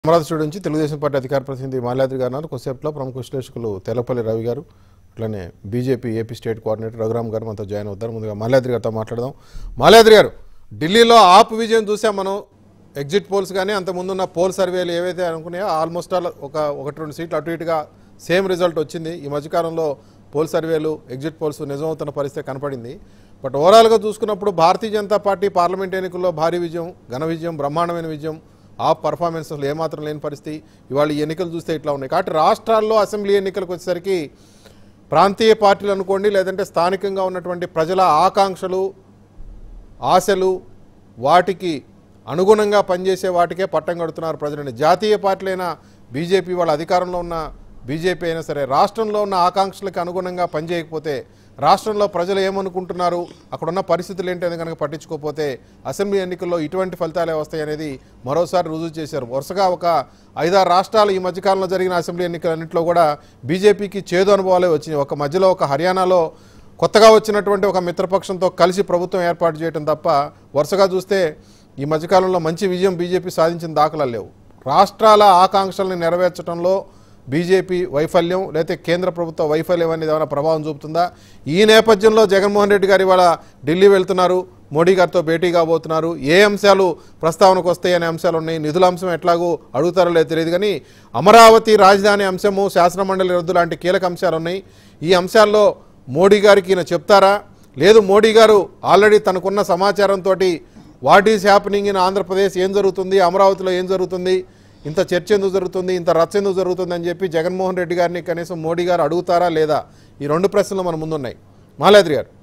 Amaravati studio నుంచి Telugu Desam party అధికార ప్రతినిధి మాల్యాద్రి గారు ఉన్నారు కొద్దిసేపట్లో ప్రముఖ విశ్లేషకులు తెలపల్లి రవి గారు అట్లనే BJP AP state coordinator Raghuram గారు మనతో జాయిన్ అవుతారు ముందుగా మాల్యాద్రి గారితో మాట్లాడదాం మాల్యాద్రి గారు ఢిల్లీలో ఆప్ విజయం చూసాం మనం ఎగ్జిట్ పోల్స్ కానీ అంత ముందున్న పోల్ సర్వేలు ఏవైతే అనుకున్నాయో ఆల్మోస్ట్ ఆల్ ఒక ఒకటి రెండు సీట్లు అటు ఇటుగా సేమ్ రిజల్ట్ వచ్చింది ఈ మధ్యకాలంలో పోల్ సర్వేలు ఎగ్జిట్ పోల్స్ నిజమవుతున్న పరిస్థితి కనపడింది బట్ ఓవరాల్గా చూసుకున్నప్పుడు భారతీయ జనతా పార్టీ పార్లమెంట్ ఎన్నికల్లో భారీ విజయం ఘన విజయం బ్రహ్మాండమైన విజయం ఆ పర్ఫార్మెన్స్ అసలు ఏమాత్రం లేని పరిస్థితి ఇవాళ ఈ ఎన్నికలు చూస్తే ఇట్లా ఉన్నాయి కాబట్టి రాష్ట్రాల్లో అసెంబ్లీ ఎన్నికలకు వచ్చేసరికి ప్రాంతీయ పార్టీలు అనుకోండి లేదంటే స్థానికంగా ఉన్నటువంటి ప్రజల ఆకాంక్షలు ఆశలు వాటికి అనుగుణంగా పనిచేసే వాటికే పట్టం కడుతున్నారు ప్రజలని జాతీయ పార్టీలైన బీజేపీ వాళ్ళ అధికారంలో ఉన్న బీజేపీ అయినా సరే రాష్ట్రంలో ఉన్న ఆకాంక్షలకు అనుగుణంగా పనిచేయకపోతే రాష్ట్రంలో ప్రజలు ఏమనుకుంటున్నారు అక్కడున్న పరిస్థితులు ఏంటని కనుక పట్టించుకోకపోతే అసెంబ్లీ ఎన్నికల్లో ఇటువంటి ఫలితాలే వస్తాయి అనేది మరోసారి రుజువు చేశారు వరుసగా ఒక ఐదారు రాష్ట్రాలు ఈ మధ్యకాలంలో జరిగిన అసెంబ్లీ ఎన్నికలన్నింటిలో కూడా బీజేపీకి చేదు అనుభవాలే వచ్చినాయి ఒక మధ్యలో ఒక హర్యానాలో కొత్తగా వచ్చినటువంటి ఒక మిత్రపక్షంతో కలిసి ప్రభుత్వం ఏర్పాటు చేయడం తప్ప వరుసగా చూస్తే ఈ మధ్యకాలంలో మంచి విజయం బీజేపీ సాధించిన దాఖలాలు లేవు రాష్ట్రాల ఆకాంక్షల్ని నెరవేర్చడంలో బీజేపీ వైఫల్యం లేకపోతే కేంద్ర ప్రభుత్వ వైఫల్యం అనేది ఏమైనా ప్రభావం చూపుతుందా ఈ నేపథ్యంలో జగన్మోహన్ రెడ్డి గారు ఇవాళ ఢిల్లీ వెళ్తున్నారు మోడీ గారితో భేటీ కాబోతున్నారు ఏ అంశాలు ప్రస్తావనకు వస్తాయి అనే అంశాలు ఉన్నాయి నిధుల అంశం ఎట్లాగో అడుగుతారో లేదో తెలియదు కానీ అమరావతి రాజధాని అంశము శాసనమండలి రద్దు లాంటి కీలక అంశాలు ఉన్నాయి ఈ అంశాల్లో మోడీ గారికి ఈయన చెప్తారా లేదు మోడీ గారు ఆల్రెడీ తనకున్న సమాచారంతో what is happening in Andhra Pradesh ఏం జరుగుతుంది అమరావతిలో ఏం జరుగుతుంది ఇంత చర్చ ఎందుకు జరుగుతుంది ఇంత రచ్చ ఎందుకు జరుగుతుంది అని చెప్పి జగన్మోహన్ రెడ్డి గారిని కనీసం మోడీ గారు అడుగుతారా లేదా ఈ రెండు ప్రశ్నలు మన ముందున్నాయి మాలాద్రి గారు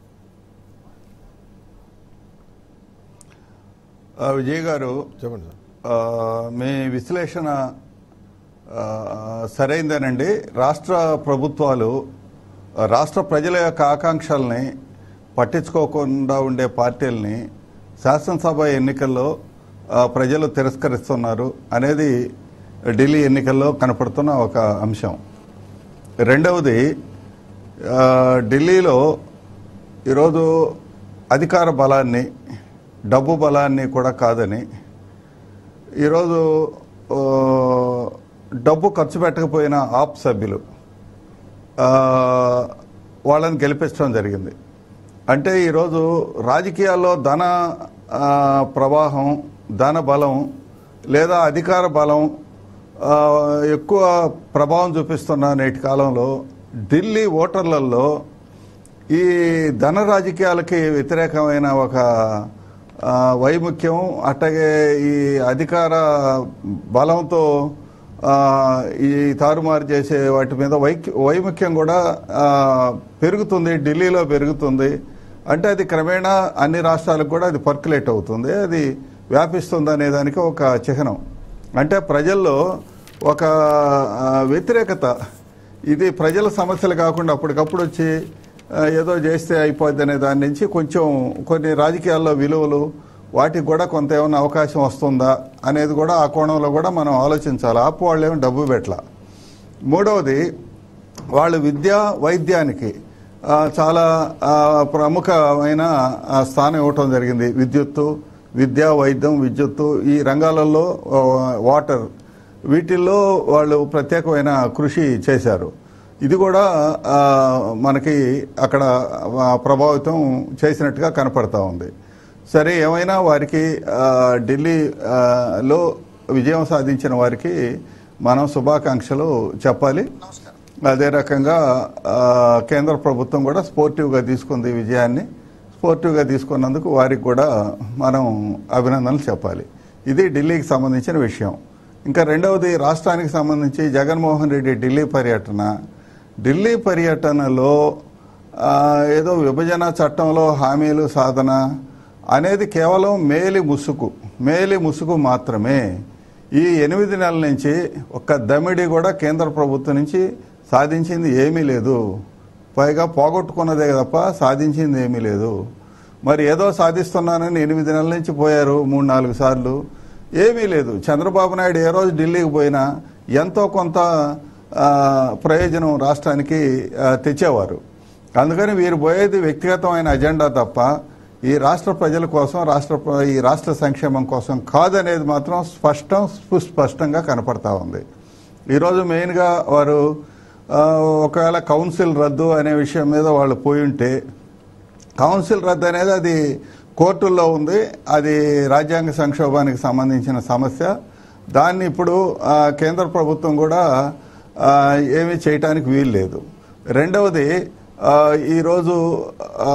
ఆ, విజయ్ గారు చెప్పండి సార్ ఆ, మీ విశ్లేషణ ఆ, సరైందేనండి రాష్ట్ర ప్రభుత్వాలు ఆ, రాష్ట్ర ప్రజల యొక్క ఆకాంక్షల్ని పట్టించుకోకుండా ఉండే పార్టీల్ని శాసనసభ ఎన్నికల్లో ఆ, ప్రజలు తిరస్కరిస్తున్నారు అనేది ఢిల్లీ ఎన్నికల్లో కనపడుతున్న ఒక అంశం రెండవది ఆ, ఢిల్లీలో ఈరోజు అధికార బలాన్ని డబ్బు బలాన్ని కూడా కాదని ఈరోజు ఆ, డబ్బు ఖర్చు పెట్టకపోయిన ఆప్ సభ్యులు ఆ, వాళ్ళని గెలిపించడం జరిగింది అంటే ఈరోజు రాజకీయాల్లో ధన ఆ, ప్రవాహం ధన బలం లేదా అధికార బలం ఆ, ఎక్కువ ప్రభావం చూపిస్తున్న నేటి కాలంలో ఢిల్లీ ఓటర్లలో ఈ ధన రాజకీయాలకి వ్యతిరేకమైన ఒక ఆ, వైముఖ్యం అట్లాగే ఈ అధికార బలంతో ఆ, ఈ తారుమారు చేసే వాటి మీద వైక్ వైముఖ్యం కూడా ఆ, పెరుగుతుంది ఢిల్లీలో పెరుగుతుంది అంటే అది క్రమేణా అన్ని రాష్ట్రాలకు కూడా అది పర్కులేట్ అవుతుంది అది వ్యాపిస్తుంది అనే దానికి ఒక చిహ్నం అంటే ప్రజల్లో ఒక ఆ, వ్యతిరేకత ఇది ప్రజల సమస్యలు కాకుండా అప్పటికప్పుడు వచ్చి ఆ, ఏదో చేస్తే అయిపోద్ది అనే దాని నుంచి కొంచెం కొన్ని రాజకీయాల్లో విలువలు వాటికి కూడా కొంత ఏమైనా అవకాశం వస్తుందా అనేది కూడా ఆ కోణంలో కూడా మనం ఆలోచించాలి ఆపు వాళ్ళు ఏమి డబ్బు పెట్టలా మూడవది వాళ్ళు విద్య వైద్యానికి ఆ, చాలా ఆ, ప్రముఖమైన ఆ, స్థానం ఇవ్వటం జరిగింది విద్యుత్తు విద్య వైద్యం విద్యుత్తు ఈ రంగాలలో ఆ, వాటర్ వీటిల్లో వాళ్ళు ప్రత్యేకమైన కృషి చేశారు ఇది కూడా ఆ, మనకి అక్కడ ఆ, ప్రభావితం చేసినట్టుగా కనపడతా ఉంది సరే ఏమైనా వారికి ఆ, ఢిల్లీ ఆ, లో విజయం సాధించిన వారికి మనం శుభాకాంక్షలు చెప్పాలి అదే రకంగా ఆ, కేంద్ర ప్రభుత్వం కూడా స్పోర్టివ్గా తీసుకుంది ఈ విజయాన్ని స్పోర్టివ్గా తీసుకున్నందుకు వారికి కూడా మనం అభినందనలు చెప్పాలి ఇది ఢిల్లీకి సంబంధించిన విషయం ఇంకా రెండవది రాష్ట్రానికి సంబంధించి జగన్మోహన్ రెడ్డి ఢిల్లీ పర్యటన ఢిల్లీ పర్యటనలో ఆ, ఏదో విభజన చట్టంలో హామీలు సాధన అనేది కేవలం మేలి ముసుగు మేలి ముసుగు మాత్రమే ఈ ఎనిమిది నెలల నుంచి ఒక్క దమిడి కూడా కేంద్ర ప్రభుత్వం నుంచి సాధించింది ఏమీ లేదు పైగా పోగొట్టుకున్నదే తప్ప సాధించింది ఏమీ లేదు మరి ఏదో సాధిస్తున్నానని ఎనిమిది నెలల నుంచి పోయారు మూడు నాలుగు సార్లు ఏమీ లేదు చంద్రబాబు నాయుడు ఏ రోజు ఢిల్లీకి పోయినా ఎంతో కొంత ఆ, ప్రయోజనం రాష్ట్రానికి ఆ, తెచ్చేవారు అందుకని వీరు పోయేది వ్యక్తిగతమైన అజెండా తప్ప ఈ రాష్ట్ర ప్రజల కోసం రాష్ట్ర ప్ర- ఈ రాష్ట్ర సంక్షేమం కోసం కాదనేది మాత్రం స్పష్టం సుస్పష్టంగా కనపడతా ఉంది ఈరోజు మెయిన్గా వారు ఆ, ఒకవేళ కౌన్సిల్ రద్దు అనే విషయం మీద వాళ్ళు పోయి ఉంటే కౌన్సిల్ రద్దు అనేది అది కోర్టుల్లో ఉంది అది రాజ్యాంగ సంక్షోభానికి సంబంధించిన సమస్య దాన్ని ఇప్పుడు ఆ, కేంద్ర ప్రభుత్వం కూడా ఆ, ఏమీ చేయటానికి వీలు లేదు రెండవది ఆ, ఈరోజు ఆ,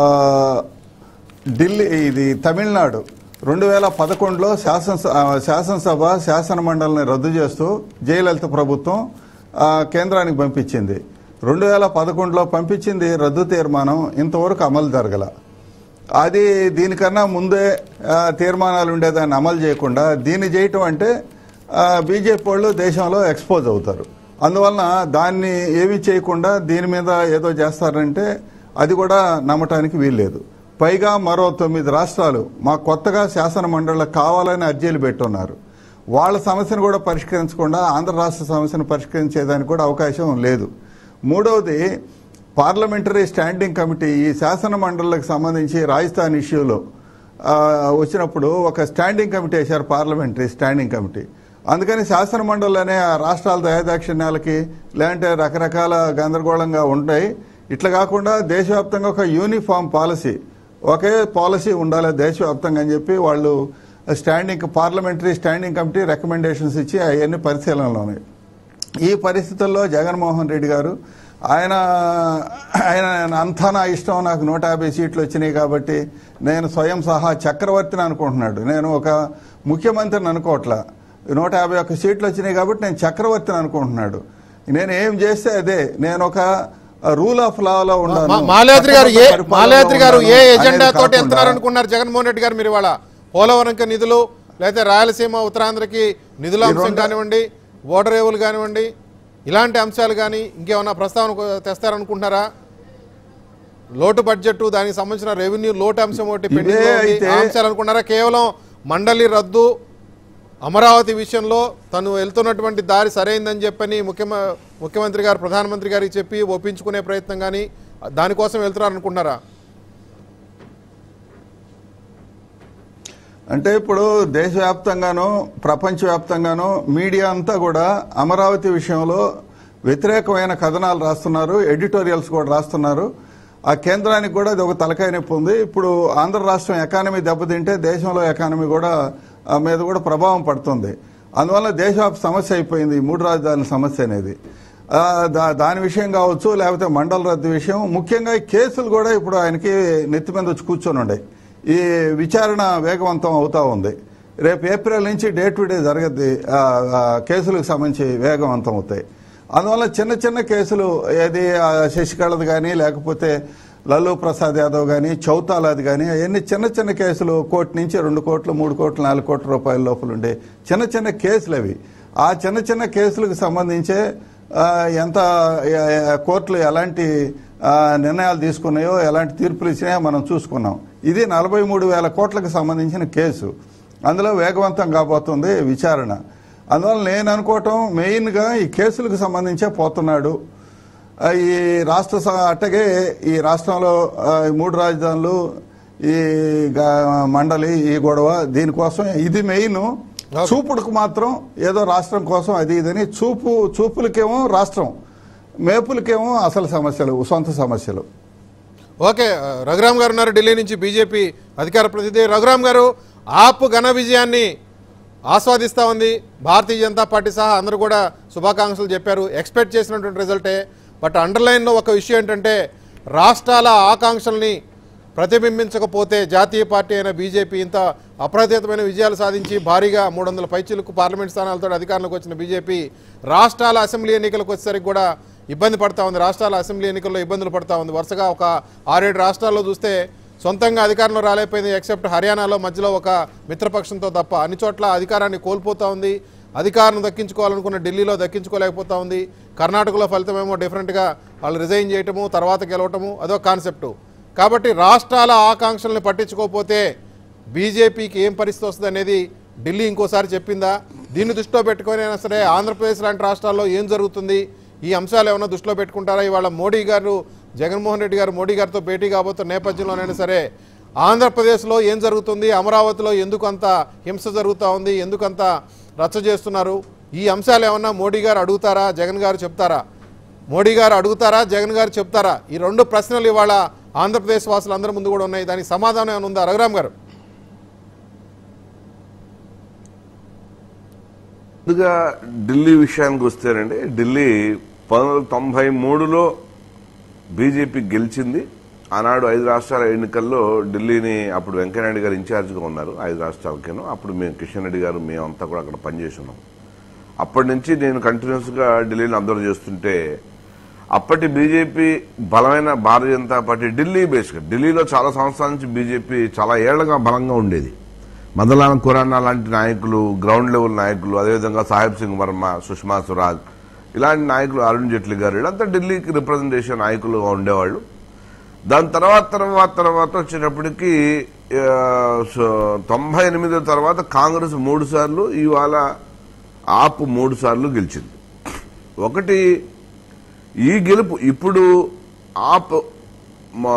ఢిల్లీ ఇది తమిళనాడు రెండు వేల పదకొండులో శాసనస ఆ, శాసనసభ శాసన మండలిని రద్దు చేస్తూ జయలలిత ప్రభుత్వం ఆ, కేంద్రానికి పంపించింది రెండు వేల పదకొండులో పంపించింది రద్దు తీర్మానం ఇంతవరకు అమలు జరగల అది దీనికన్నా ముందే ఆ, తీర్మానాలు ఉండేదాన్ని అమలు చేయకుండా దీన్ని చేయటం అంటే బీజేపీ వాళ్ళు దేశంలో ఎక్స్పోజ్ అవుతారు అందువలన దాన్ని ఏమీ చేయకుండా దీని మీద ఏదో చేస్తారంటే అది కూడా నమ్మటానికి వీల్లేదు పైగా మరో తొమ్మిది రాష్ట్రాలు మా కొత్తగా శాసన మండలికి కావాలని అర్జీలు పెట్టున్నారు వాళ్ళ సమస్యను కూడా పరిష్కరించకుండా ఆంధ్ర రాష్ట్ర సమస్యను పరిష్కరించేదానికి కూడా అవకాశం లేదు మూడవది పార్లమెంటరీ స్టాండింగ్ కమిటీ ఈ శాసన మండలికి సంబంధించి రాజస్థాన్ ఇష్యూలో ఆ, వచ్చినప్పుడు ఒక స్టాండింగ్ కమిటీ వేశారు పార్లమెంటరీ స్టాండింగ్ కమిటీ అందుకని శాసన మండలిలోనే ఆ రాష్ట్రాల దయాదాక్షిణ్యాలకి లేదంటే రకరకాల గందరగోళంగా ఉంటాయి ఇట్లా కాకుండా దేశవ్యాప్తంగా ఒక యూనిఫామ్ పాలసీ ఒకే పాలసీ ఉండాలి దేశవ్యాప్తంగా అని చెప్పి వాళ్ళు standing parliamentary standing committee recommendations ఇచ్చి అవన్నీ పరిశీలనలో ఉన్నాయి ఈ పరిస్థితుల్లో జగన్మోహన్ రెడ్డి గారు ఆయన ఆయన అంతా నా ఇష్టం నాకు నూట యాభై సీట్లు వచ్చినాయి కాబట్టి నేను స్వయం సహా చక్రవర్తిని అనుకుంటున్నాడు నేను ఒక ముఖ్యమంత్రిని అనుకోవట్లా నూట యాభై ఒక్క సీట్లు వచ్చినాయి కాబట్టి నేను చక్రవర్తిని అనుకుంటున్నాడు నేను ఏం చేస్తే అదే నేను ఒక రూల్ ఆఫ్ లాలో ఉన్నాను మా- మాల్యాద్రి గారు ఏ పరిపాలనలో మాల్యాద్రి గారు ఏ ఉన్నాను ఎజెండా అనేది తోటి కాకుండా వెళ్తున్నారు అనుకున్నారు జగన్మోహన్ రెడ్డి గారు మీరు ఇవాళ పోలవరంకి నిధులు లేకపోతే రాయలసీమ ఉత్తరాంధ్రకి నిధుల ఈ అంశం రెండు- కానివ్వండి ఓటర్ రేవులు కానివ్వండి ఇలాంటి అంశాలు కానీ ఇంకేమైనా ప్రస్తావన తెస్తారనుకుంటున్నారా లోటు బడ్జెట్ దానికి సంబంధించిన రెవెన్యూ లోటు అంశం ఒకటి ఇవే pending లో ఉంది. అయితే- ఆ అంశాలు అనుకున్నారా కేవలం మండలి రద్దు అమరావతి విషయంలో తను వెళ్తున్నటువంటి దారి సరైందని చెప్పని ముఖ్యమ ముఖ్యమంత్రి గారు ప్రధానమంత్రి గారికి చెప్పి ఒప్పించుకునే ప్రయత్నం కానీ దానికోసం వెళ్తున్నారు అనుకుంటున్నారా అంటే ఇప్పుడు దేశవ్యాప్తంగాను ప్రపంచవ్యాప్తంగాను మీడియా అంతా కూడా అమరావతి విషయంలో వ్యతిరేకమైన కథనాలు రాస్తున్నారు ఎడిటోరియల్స్ కూడా రాస్తున్నారు ఆ కేంద్రానికి కూడా అది ఒక తలకాయ నొప్పి ఉంది ఇప్పుడు ఆంధ్ర రాష్ట్రం ఎకానమీ దెబ్బతింటే దేశంలో ఎకానమీ కూడా ఆ మీద కూడా ప్రభావం పడుతుంది అందువల్ల దేశవ్యాప్త సమస్య అయిపోయింది ఈ మూడు రాజధానుల సమస్య అనేది ఆ, దా- దాని విషయం కావచ్చు లేకపోతే మండల రద్దు విషయం ముఖ్యంగా ఈ కేసులు కూడా ఇప్పుడు ఆయనకి నెత్తి మీద వచ్చి కూర్చొని ఉన్నాయి ఈ విచారణ వేగవంతం అవుతా ఉంది రేపు ఏప్రిల్ నుంచి డే టు డే జరగద్ది ఆ, ఆ, కేసులకు సంబంధించి వేగవంతం అవుతాయి అందువల్ల చిన్న చిన్న కేసులు ఏది ఆ, శశికళది కానీ లేకపోతే లల్లు ప్రసాద్ యాదవ్ కానీ చౌతాలాది కానీ అవన్నీ చిన్న చిన్న కేసులు కోటి నుంచి రెండు కోట్లు మూడు కోట్లు నాలుగు కోట్ల రూపాయల లోపల ఉండే చిన్న చిన్న కేసులు అవి ఆ చిన్న చిన్న కేసులకు సంబంధించే ఆ, ఎంత ఆ, ఆ, కోర్టులు ఎలాంటి ఆ, నిర్ణయాలు తీసుకున్నాయో ఎలాంటి తీర్పులు ఇచ్చినాయో మనం చూసుకున్నాం ఇది నలభై మూడు వేల కోట్లకు సంబంధించిన కేసు అందులో వేగవంతం కాబోతుంది విచారణ అందువల్ల నేను అనుకోవటం మెయిన్గా ఈ కేసులకు సంబంధించే పోతున్నాడు ఆ, ఈ రాష్ట్ర స- అట్టగే ఈ రాష్ట్రంలో ఆ, ఈ మూడు రాజధానులు ఈ గా- మండలి ఈ గొడవ దీనికోసం ఇది మెయిన్ చూపుడుకు మాత్రం ఏదో రాష్ట్రం కోసం అది ఇదని చూపు చూపులకేమో రాష్ట్రం మేపులకేమో అసలు సమస్యలు సొంత సమస్యలు ఓకే ఆ, రఘురామ్ గారు ఉన్నారు ఢిల్లీ నుంచి బీజేపీ అధికార ప్రతినిధి రఘురామ్ గారు ఆప్ ఘన విజయాన్ని ఆస్వాదిస్తూ ఉంది భారతీయ జనతా పార్టీ సహా అందరూ కూడా శుభాకాంక్షలు చెప్పారు ఎక్స్పెక్ట్ చేసినటువంటి రిజల్టే బట్ అండర్లైన్లో ఒక విషయం ఏంటంటే రాష్ట్రాల ఆకాంక్షల్ని ప్రతిబింబించకపోతే జాతీయ పార్టీ అయిన బీజేపీ ఇంత అప్రతితమైన విజయాలు సాధించి భారీగా మూడు వందల పైచీలకు పార్లమెంట్ స్థానాలతో అధికారంలోకి వచ్చిన బీజేపీ రాష్ట్రాల అసెంబ్లీ ఎన్నికలకు వచ్చేసరికి కూడా ఇబ్బంది పడతా ఉంది రాష్ట్రాల అసెంబ్లీ ఎన్నికల్లో ఇబ్బందులు పడతా ఉంది వరుసగా ఒక ఆరేడు రాష్ట్రాల్లో చూస్తే సొంతంగా అధికారంలో రాలేకపోయింది ఎక్సెప్ట్ హర్యానాలో మధ్యలో ఒక మిత్రపక్షంతో తప్ప అన్ని చోట్ల అధికారాన్ని కోల్పోతా ఉంది అధికారం దక్కించుకోవాలనుకున్న ఢిల్లీలో దక్కించుకోలేకపోతా ఉంది కర్ణాటకలో ఫలితమేమో డిఫరెంట్గా వాళ్ళు రిజైన్ చేయటము తర్వాత గెలవటము అదో కాన్సెప్టు కాబట్టి రాష్ట్రాల ఆకాంక్షల్ని పట్టించుకోకపోతే బీజేపీకి ఏం పరిస్థితి వస్తుంది అనేది ఢిల్లీ ఇంకోసారి చెప్పిందా దీన్ని దృష్టిలో పెట్టుకొని అయినా సరే ఆంధ్రప్రదేశ్ లాంటి రాష్ట్రాల్లో ఏం జరుగుతుంది ఈ అంశాలు ఏమైనా దృష్టిలో పెట్టుకుంటారా ఇవాళ మోడీ గారు జగన్మోహన్ రెడ్డి గారు మోడీ గారితో భేటీ కాబోతున్న నేపథ్యంలోనైనా సరే ఆంధ్రప్రదేశ్లో ఏం జరుగుతుంది అమరావతిలో ఎందుకు అంత హింస జరుగుతూ ఉంది ఎందుకు అంత రచ్చ చేస్తున్నారు ఈ అంశాలు ఏమన్నా మోడీ గారు అడుగుతారా జగన్ గారు చెప్తారా మోడీ గారు అడుగుతారా జగన్ గారు చెప్తారా ఈ రెండు ప్రశ్నలు ఇవాళ ఆంధ్రప్రదేశ్ వాసులు అందరి ముందు కూడా ఉన్నాయి దానికి సమాధానం ఏమైనా ఉందా రఘురామ్ గారు ముందుగా ఢిల్లీ విషయానికి వస్తేనండి ఢిల్లీ పంతొమ్మిది వందల తొంభై మూడులో బీజేపీ గెలిచింది ఆనాడు ఐదు రాష్ట్రాల ఎన్నికల్లో ఢిల్లీని అప్పుడు వెంకయ్యనాయుడు గారు ఇన్ఛార్జ్గా ఉన్నారు ఐదు రాష్ట్రాలకేనో అప్పుడు మేము కిషన్ రెడ్డి గారు మేమంతా కూడా అక్కడ పనిచేసి ఉన్నాం అప్పటి నుంచి నేను కంటిన్యూస్గా ఢిల్లీని అబ్జర్వ్ చేస్తుంటే అప్పటి బీజేపీ బలమైన భారతీయ జనతా పార్టీ ఢిల్లీ బేస్గా ఢిల్లీలో చాలా సంవత్సరాల నుంచి బీజేపీ చాలా ఏళ్లుగా బలంగా ఉండేది మదలాన ఖురానా లాంటి నాయకులు గ్రౌండ్ లెవెల్ నాయకులు అదేవిధంగా సాహెబ్ సింగ్ వర్మ సుష్మా స్వరాజ్ ఇలాంటి నాయకులు అరుణ్ జైట్లీ గారు వీళ్ళంతా ఢిల్లీకి రిప్రజెంటేషన్ నాయకులుగా ఉండేవాళ్ళు దాని తర్వాత తర్వాత తర్వాత వచ్చేటప్పటికి ఆ, సో తొంభై ఎనిమిది తర్వాత కాంగ్రెస్ మూడు సార్లు ఇవాళ ఆప్ మూడు సార్లు గెలిచింది ఒకటి ఈ గెలుపు ఇప్పుడు ఆప్ మా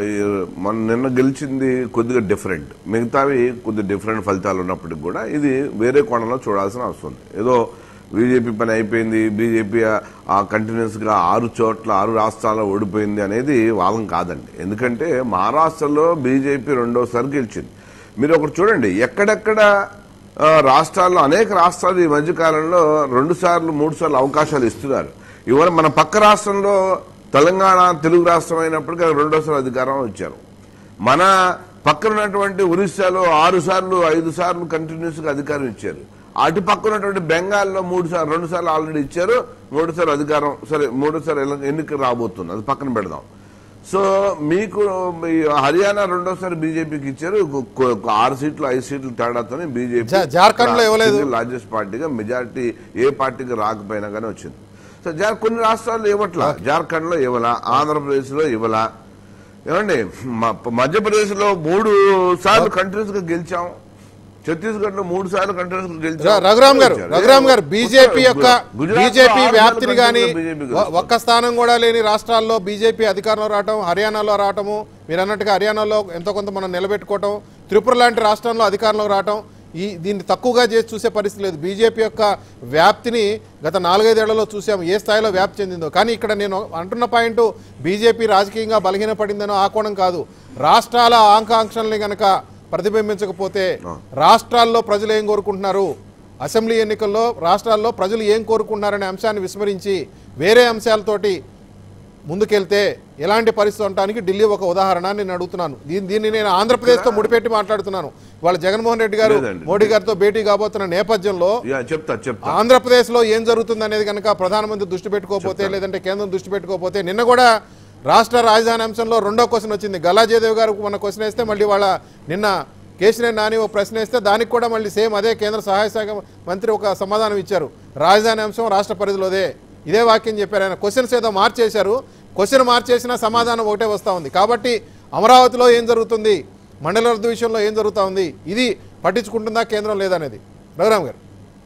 మన నిన్న గెలిచింది కొద్దిగా డిఫరెంట్ మిగతావి కొద్దిగా డిఫరెంట్ ఫలితాలు ఉన్నప్పటికి కూడా ఇది వేరే కోణంలో చూడాల్సిన అవసరం ఉంది ఏదో బీజేపీ పని అయిపోయింది బీజేపీ ఆ కంటిన్యూస్ గా ఆరు చోట్ల ఆరు రాష్ట్రాల్లో ఓడిపోయింది అనేది వాదం కాదండి ఎందుకంటే మహారాష్ట్రలో బీజేపీ రెండోసారి గెలిచింది మీరు ఒకటి చూడండి ఎక్కడెక్కడ ఆ, రాష్ట్రాల్లో అనేక రాష్ట్రాలు ఈ మధ్య కాలంలో రెండు సార్లు మూడు సార్లు అవకాశాలు ఇస్తున్నారు ఇవాళ మన పక్క రాష్ట్రంలో తెలంగాణ తెలుగు రాష్ట్రం అయినప్పటికీ అక్కడ రెండోసారి అధికారం ఇచ్చారు మన పక్కన ఉన్నటువంటి ఒరిస్సాలో ఆరు సార్లు ఐదు సార్లు కంటిన్యూస్ గా అధికారం ఇచ్చారు అటు పక్కన ఉన్నటువంటి బెంగాల్లో మూడు సార్లు రెండు సార్లు ఆల్రెడీ ఇచ్చారు మూడు సార్లు అధికారం సరే మూడు సార్లు ఎన్నిక రాబోతుంది అది పక్కన పెడదాం సో మీకు ఈ హర్యానా రెండోసారి బీజేపీకి ఇచ్చారు కొ- కొ- ఆరు సీట్లు ఐదు సీట్లు తేడాతోనే బీజేపీ జా- జార్ఖండ్లో ఇవ్వలేదు. లార్జెస్ట్ పార్టీగా మెజారిటీ ఏ పార్టీకి రాకపోయినా కానీ వచ్చింది సో జార్ కొన్ని రాష్ట్రాల్లో ఇవ్వట్లా జార్ఖండ్ లో ఇవ్వలా ఆంధ్రప్రదేశ్ లో ఇవ్వలా ఏమండి మ- మధ్యప్రదేశ్ లో మూడు సార్లు కంటిన్యూస్ గా గెలిచాం ఛత్తీస్గఢ్ లో మూడు సార్లు కంటిన్యూస్ గా గెలిచాం ర- రఘురామ్ గారు గెలిచారు. రఘురామ్ గారు బీజేపీ యొక్క గుజరాత్లో బీజేపీ ఆరు వ్యాప్తిని సార్లు కానీ కంటిన్యూస్ గా BJP ఒక్క స్థానం కూడా లేని రాష్ట్రాల్లో బీజేపీ అధికారంలో రావటం హర్యానాలో రావటము మీరు అన్నట్టుగా హర్యానాలో ఎంతో కొంత మనం నిలబెట్టుకోవటం త్రిపుర లాంటి రాష్ట్రంలో అధికారంలో రావటం ఈ దీన్ని తక్కువగా చేసి చూసే పరిస్థితి లేదు బీజేపీ యొక్క వ్యాప్తిని గత నాలుగైదేళ్లలో చూసాము ఏ స్థాయిలో వ్యాప్తి చెందిందో కానీ ఇక్కడ నేను అంటున్న పాయింట్ బీజేపీ రాజకీయంగా బలహీనపడిందనో ఆ కోణం కాదు రాష్ట్రాల ఆకాంక్షల్ని గనక ప్రతిబింబించకపోతే రాష్ట్రాల్లో ప్రజలు ఏం కోరుకుంటున్నారు అసెంబ్లీ ఎన్నికల్లో రాష్ట్రాల్లో ప్రజలు ఏం కోరుకుంటున్నారనే అంశాన్ని విస్మరించి వేరే అంశాలతోటి ముందుకెళ్తే ఎలాంటి పరిస్థితి ఉండటానికి ఢిల్లీ ఒక ఉదాహరణ అని నేను అడుగుతున్నాను దీన్ని దీన్ని నేను ఆంధ్రప్రదేశ్తో ముడిపెట్టి మాట్లాడుతున్నాను వాళ్ళ జగన్మోహన్ రెడ్డి గారు లేదండి. మోడీ గారితో భేటీ కాబోతున్న నేపథ్యంలో యా, చెప్తా చెప్తా ఆంధ్రప్రదేశ్లో ఏం జరుగుతుంది అనేది కనుక ప్రధానమంత్రి దృష్టి పెట్టుకోకపోతే లేదంటే కేంద్రం దృష్టి పెట్టుకోకపోతే నిన్న కూడా రాష్ట్ర రాజధాని అంశంలో రెండో క్వశ్చన్ వచ్చింది గల్లా జయదేవ్ గారు మన క్వశ్చన్ వేస్తే మళ్ళీ వాళ్ళ నిన్న కేసీఆర్ నాని ఒక ప్రశ్న వేస్తే దానికి కూడా మళ్ళీ సేమ్ అదే కేంద్ర సహాయ శాఖ మంత్రి ఒక సమాధానం ఇచ్చారు రాజధాని అంశం రాష్ట్ర పరిధిలోదే ఇదే వాక్యం చెప్పారు ఆయన క్వశ్చన్స్ ఏదో మార్చేశారు క్వశ్చన్ మార్చేసినా సమాధానం ఒకటే వస్తూ ఉంది కాబట్టి అమరావతిలో ఏం జరుగుతుంది మండల రద్దు విషయంలో ఏం జరుగుతూ ఉంది ఇది పట్టించుకుంటుందా కేంద్రం లేదనేది రఘురామ్ గారు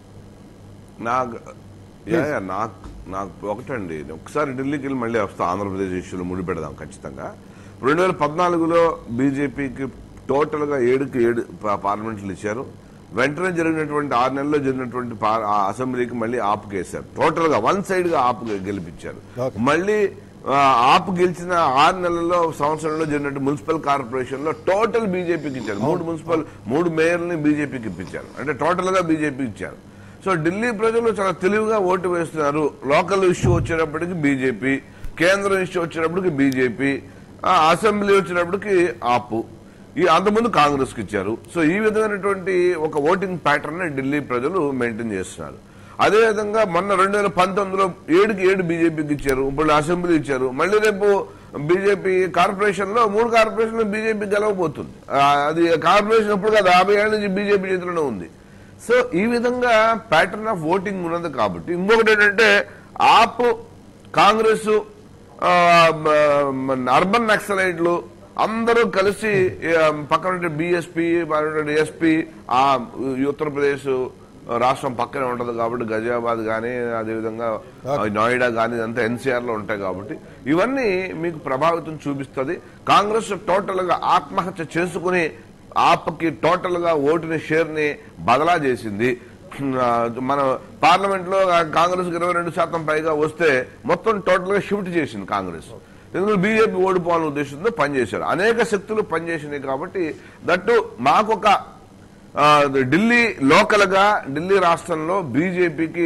నాకు యా, యా, నాకు నాకు ఒకటండి ఒకసారి ఢిల్లీకి వెళ్ళి మళ్ళీ వస్తా ఆంధ్రప్రదేశ్ ఇష్యూలో ముడి పెడదాం ఖచ్చితంగా రెండు వేల పద్నాలుగులో బీజేపీకి టోటల్ గా ఏడుకి ఏడు పా- పార్లమెంట్లు ఇచ్చారు వెంటనే జరిగినటువంటి ఆరు నెలల్లో జరిగినటువంటి పా- ఆ అసెంబ్లీకి మళ్ళీ ఆపు కేసారు టోటల్ గా వన్ సైడ్ గా ఆపు గెలిపించారు Okay. మళ్ళీ ఆ, ఆపు గెలిచిన ఆరు నెలల్లో సంవత్సరంలో జరిగినట్టు మున్సిపల్ కార్పొరేషన్ లో టోటల్ బీజేపీకి ఇచ్చారు మూడు మున్సిపల్ మూడు మేయర్ని బీజేపీకి ఇప్పించారు అంటే టోటల్ గా బీజేపీ ఇచ్చారు సో ఢిల్లీ ప్రజలు చాలా తెలివిగా ఓటు వేస్తున్నారు లోకల్ ఇష్యూ వచ్చేటప్పటికి బీజేపీ కేంద్రం ఇష్యూ వచ్చేటప్పటికి బీజేపీ అసెంబ్లీ వచ్చినప్పటికి ఆపు ఈ అంతకుముందు కాంగ్రెస్ కి ఇచ్చారు సో ఈ విధమైనటువంటి ఒక ఓటింగ్ ప్యాటర్న్ ఢిల్లీ ప్రజలు మెయింటైన్ చేస్తున్నారు అదేవిధంగా మొన్న రెండు వేల పంతొమ్మిదిలో ఏడుకి ఏడు బీజేపీకి ఇచ్చారు ఇప్పుడు అసెంబ్లీ ఇచ్చారు మళ్ళీ రేపు బీజేపీ కార్పొరేషన్ లో మూడు కార్పొరేషన్ బీజేపీ గెలవబోతుంది ఆ, అది కార్పొరేషన్ ఇప్పుడు కాదు యాభై ఏళ్ళ నుంచి బీజేపీ చేతిలోనే ఉంది సో ఈ విధంగా ప్యాటర్న్ ఆఫ్ ఓటింగ్ ఉన్నది కాబట్టి ఇంకొకటి ఏంటంటే ఆప్ కాంగ్రెస్ ఆ, మ- అర్బన్ నక్సలైట్లు అందరూ కలిసి ఆ, పక్కన బీఎస్పీ ఎస్పీ ఆ ఉత్తరప్రదేశ్ రాష్ట్రం పక్కనే ఉంటది కాబట్టి గజియాబాద్ కానీ అదేవిధంగా నోయిడా కానీ ఇదంతా ఎన్సీఆర్ లో ఉంటాయి కాబట్టి ఇవన్నీ మీకు ప్రభావితం చూపిస్తుంది కాంగ్రెస్ టోటల్ గా ఆత్మహత్య చేసుకుని ఆపకి టోటల్ గా ఓటుని షేర్ ని బదలా చేసింది ఆ, మన పార్లమెంట్ లో కాంగ్రెస్ ఇరవై రెండు శాతం పైగా వస్తే మొత్తం టోటల్ గా షిఫ్ట్ చేసింది కాంగ్రెస్ ఎందుకంటే బీజేపీ ఓడిపోవాలనే ఉద్దేశంతో పనిచేశారు అనేక శక్తులు పనిచేసినాయి కాబట్టి దట్టు మాకొక ఆ, ఢిల్లీ లోకల్ గా ఢిల్లీ రాష్ట్రంలో బీజేపీకి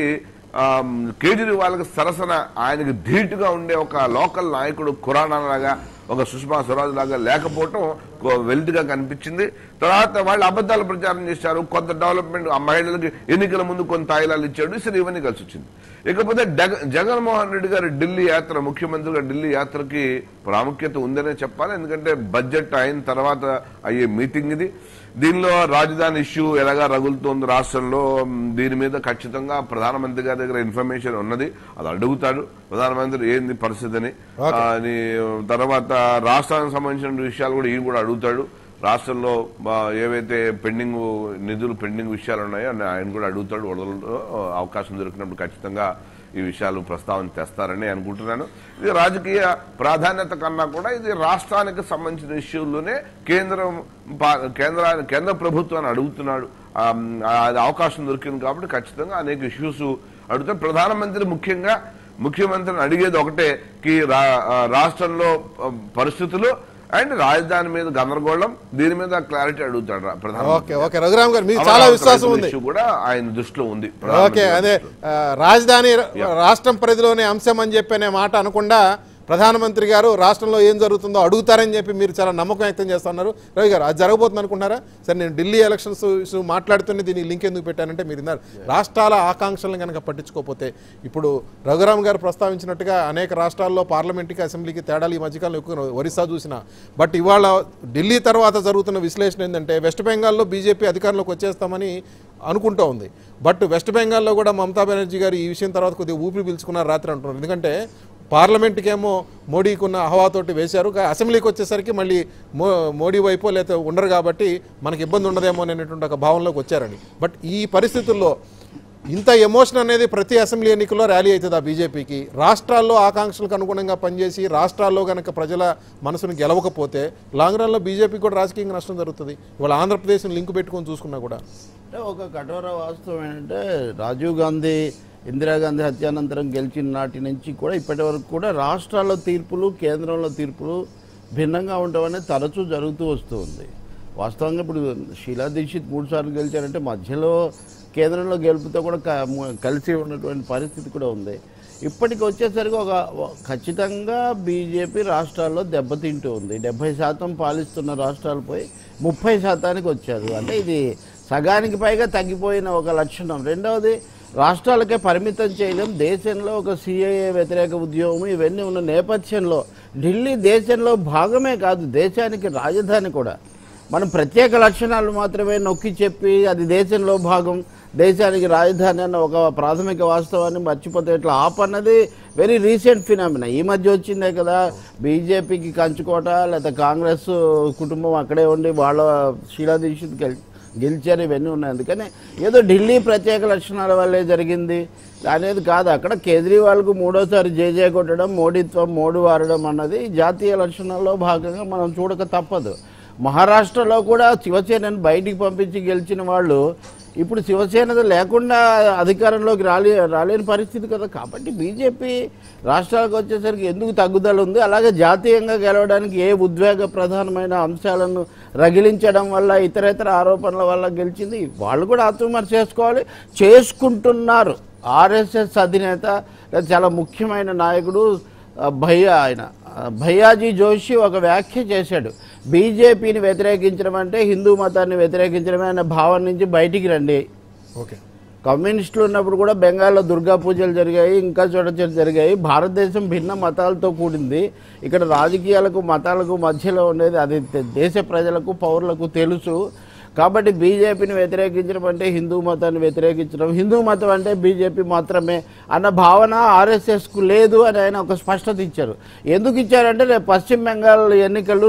కేజ్రీవాల్ సరసన ఆయనకి ధీటుగా ఉండే ఒక లోకల్ నాయకుడు ఖురానా లాగా ఒక సుష్మా స్వరాజ్ లాగా లేకపోవటం వెల్త్ గా కనిపించింది తర్వాత వాళ్ళు అబద్దాలు ప్రచారం చేశారు కొంత డెవలప్మెంట్ ఆ మహిళలకి ఎన్నికల ముందు కొంత ఆయిలాలు ఇచ్చాడు సరే ఇవన్నీ కలిసి వచ్చింది ఇకపోతే జగ- జగన్మోహన్ రెడ్డి గారి ఢిల్లీ యాత్ర ముఖ్యమంత్రిగా ఢిల్లీ యాత్రకి ప్రాముఖ్యత ఉందనే చెప్పాలి ఎందుకంటే బడ్జెట్ అయిన తర్వాత అయ్యే మీటింగ్ ఇది దీనిలో రాజధాని ఇష్యూ ఎలాగా రగులుతోంది రాష్ట్రంలో మ్, దీని మీద ఖచ్చితంగా ప్రధానమంత్రి గారి దగ్గర ఇన్ఫర్మేషన్ ఉన్నది అది అడుగుతాడు ప్రధానమంత్రి ఏంది పరిస్థితి అని ఆ, అని తర్వాత రాష్ట్రానికి సంబంధించిన విషయాలు కూడా ఈయన కూడా అడుగుతాడు రాష్ట్రంలో ఆ, ఏవైతే పెండింగ్ నిధులు పెండింగ్ విషయాలు ఉన్నాయో అన్ని ఆయన కూడా అడుగుతాడు వదలలో అవకాశం దొరికినప్పుడు ఖచ్చితంగా ఈ విషయాలు ప్రస్తావన తెస్తారని అనుకుంటున్నాను ఇది రాజకీయ ప్రాధాన్యత కన్నా కూడా ఇది రాష్ట్రానికి సంబంధించిన ఇష్యూల్లోనే కేంద్రం పా- కేంద్ర కేంద్ర ప్రభుత్వాన్ని అడుగుతున్నాడు ఆ, అది అవకాశం దొరికింది కాబట్టి ఖచ్చితంగా అనేక ఇష్యూస్ అడుగుతారు ప్రధానమంత్రి ముఖ్యంగా ముఖ్యమంత్రిని అడిగేది ఒకటే కి రా- ఆ, రాష్ట్రంలో ఆ, పరిస్థితులు అండ్ రాజధాని మీద గందరగోళం దీని మీద క్లారిటీ అడుగుతాడు రా- ప్రధానమంత్రి ఓకే ఓకే రఘురామ్ గారు మీకు చాలా అమరావతి విశ్వాసం రైతుల ఉంది issue కూడా ఆయన దృష్టిలో ఉంది ఓకే ప్రధానమంత్రి అదే దృష్టిలో. ఆ, రాజధాని రాష్ట్రం పరిధిలోనే అంశం అని చెప్పి అనే మాట అనకుండా ప్రధానమంత్రి గారు రాష్ట్రంలో ఏం జరుగుతుందో అడుగుతారని చెప్పి మీరు చాలా నమ్మకం వ్యక్తం చేస్తున్నారు రవి గారు అది జరగబోతుంది అనుకుంటారా సరే నేను ఢిల్లీ ఎలక్షన్స్ ఇష్యూ మాట్లాడుతున్న దీనికి లింక్ ఎందుకు పెట్టానంటే మీరు ఇన్నారు రాష్ట్రాల ఆకాంక్షలను కనుక పట్టించుకోకపోతే ఇప్పుడు రఘురామ్ గారు ప్రస్తావించినట్టుగా అనేక రాష్ట్రాల్లో పార్లమెంట్కి అసెంబ్లీకి తేడాలు ఈ మధ్యకాలంలో ఎక్కువ ఒరిస్సా చూసిన బట్ ఇవాళ ఢిల్లీ తర్వాత జరుగుతున్న విశ్లేషణ ఏంటంటే వెస్ట్ బెంగాల్లో బీజేపీ అధికారంలోకి వచ్చేస్తామని అనుకుంటూ ఉంది బట్ వెస్ట్ బెంగాల్లో కూడా మమతా బెనర్జీ గారు ఈ విషయం తర్వాత కొద్దిగా ఊపిరి పీల్చుకున్నారు రాత్రి అంటున్నారు ఎందుకంటే పార్లమెంట్కి ఏమో మోడీకి ఉన్న హవాతోటి వేశారు కా- అసెంబ్లీకి వచ్చేసరికి మళ్ళీ మో మోడీ వైపు లేకపోతే ఉండరు కాబట్టి మనకి ఇబ్బంది ఉండదేమో అనేటువంటి ఒక భావనలోకి వచ్చారని బట్ ఈ పరిస్థితుల్లో ఇంత ఎమోషన్ అనేది ప్రతి అసెంబ్లీ ఎన్నికల్లో ర్యాలీ అవుతుంది ఆ బీజేపీకి రాష్ట్రాల్లో ఆకాంక్షలకు అనుగుణంగా పనిచేసి రాష్ట్రాల్లో కనుక ప్రజల మనసును గెలవకపోతే లాంగ్ రన్లో బీజేపీకి కూడా రాజకీయంగా నష్టం జరుగుతుంది ఇవాళ ఆంధ్రప్రదేశ్ని లింక్ పెట్టుకొని చూసుకున్నా కూడా అంటే ఒక కఠోర వాస్తవం ఏంటంటే రాజీవ్ గాంధీ ఇందిరాగాంధీ హత్యానంతరం గెలిచిన నాటి నుంచి కూడా ఇప్పటి వరకు కూడా రాష్ట్రాల్లో తీర్పులు కేంద్రంలో తీర్పులు భిన్నంగా ఉండడం అనేది తరచూ జరుగుతూ వస్తూ ఉంది వాస్తవంగా ఇప్పుడు షీలా దీక్షిత్ మూడు సార్లు గెలిచారంటే మధ్యలో కేంద్రంలో గెలుపుతో కూడా క- ము- కలిసి ఉన్నటువంటి పరిస్థితి కూడా ఉంది ఇప్పటికి వచ్చేసరికి ఒక ఒక- ఖచ్చితంగా బీజేపీ రాష్ట్రాల్లో దెబ్బతింటూ ఉంది డెబ్బై శాతం పాలిస్తున్న రాష్ట్రాలపై ముప్పై శాతానికి వచ్చారు అంటే ఇది సగానికి పైగా తగ్గిపోయిన ఒక లక్షణం రెండవది రాష్ట్రాలకే పరిమితం చేయలేం దేశంలో ఒక సిఐఏ వ్యతిరేక ఉద్యమం ఇవన్నీ ఉన్న నేపథ్యంలో ఢిల్లీ దేశంలో భాగమే కాదు దేశానికి రాజధాని కూడా మనం ప్రత్యేక లక్షణాలు మాత్రమే నొక్కి చెప్పి అది దేశంలో భాగం దేశానికి రాజధాని అన్న ఒక ప్రాథమిక వాస్తవాన్ని మర్చిపోతే ఇట్లా ఆప్ అన్నది వెరీ రీసెంట్ ఫినామినా ఈ మధ్య వచ్చిందే కదా బీజేపీకి కంచుకోట లేదా కాంగ్రెస్ కుటుంబం అక్కడే ఉండి వాళ్ళ షీలా దీక్షిత్ గెల్ గెలిచారు ఇవన్నీ ఉన్నాయి అందుకని ఏదో ఢిల్లీ ప్రత్యేక లక్షణాల వల్లే జరిగింది అనేది కాదు అక్కడ కేజ్రీవాల్కు మూడోసారి జేజే కొట్టడం మోడీత్వం మోడు వారడం అన్నది జాతీయ లక్షణాల్లో భాగంగా మనం చూడక తప్పదు మహారాష్ట్రలో కూడా శివసేనని బయటికి పంపించి గెలిచిన వాళ్ళు ఇప్పుడు శివసేన లేకుండా అధికారంలోకి రాలే రాలేని పరిస్థితి కదా కాబట్టి బీజేపీ రాష్ట్రాలకు వచ్చేసరికి ఎందుకు తగ్గుదల ఉంది అలాగే జాతీయంగా గెలవడానికి ఏ ఉద్వేగ ప్రధానమైన అంశాలను రగిలించడం వల్ల ఇతరేతర ఆరోపణల వల్ల గెలిచింది వాళ్ళు కూడా ఆత్మహత్య చేసుకోవాలి చేసుకుంటున్నారు ఆర్ఎస్ఎస్ అధినేత చాలా ముఖ్యమైన నాయకుడు ఆ, భయ్యా ఆయన ఆ, భయ్యాజీ జోషి ఒక వ్యాఖ్య చేశాడు బీజేపీని వ్యతిరేకించడం అంటే హిందూ మతాన్ని వ్యతిరేకించడమే అనే భావన నుంచి బయటికి రండి ఓకే కమ్యూనిస్టులు ఉన్నప్పుడు కూడా బెంగాల్లో దుర్గా పూజలు జరిగాయి ఇంకా చోట చోట జరిగాయి భారతదేశం భిన్న మతాలతో కూడింది ఇక్కడ రాజకీయాలకు మతాలకు మధ్యలో ఉండేది అది తె- దేశ ప్రజలకు పౌరులకు తెలుసు కాబట్టి బీజేపీని వ్యతిరేకించడం అంటే హిందూ మతాన్ని వ్యతిరేకించడం హిందూ మతం అంటే బీజేపీ మాత్రమే అన్న భావన ఆర్ఎస్ఎస్కు లేదు అని ఆయన ఒక స్పష్టత ఇచ్చారు ఎందుకు ఇచ్చారంటే రేపు పశ్చిమ బెంగాల్ ఎన్నికలు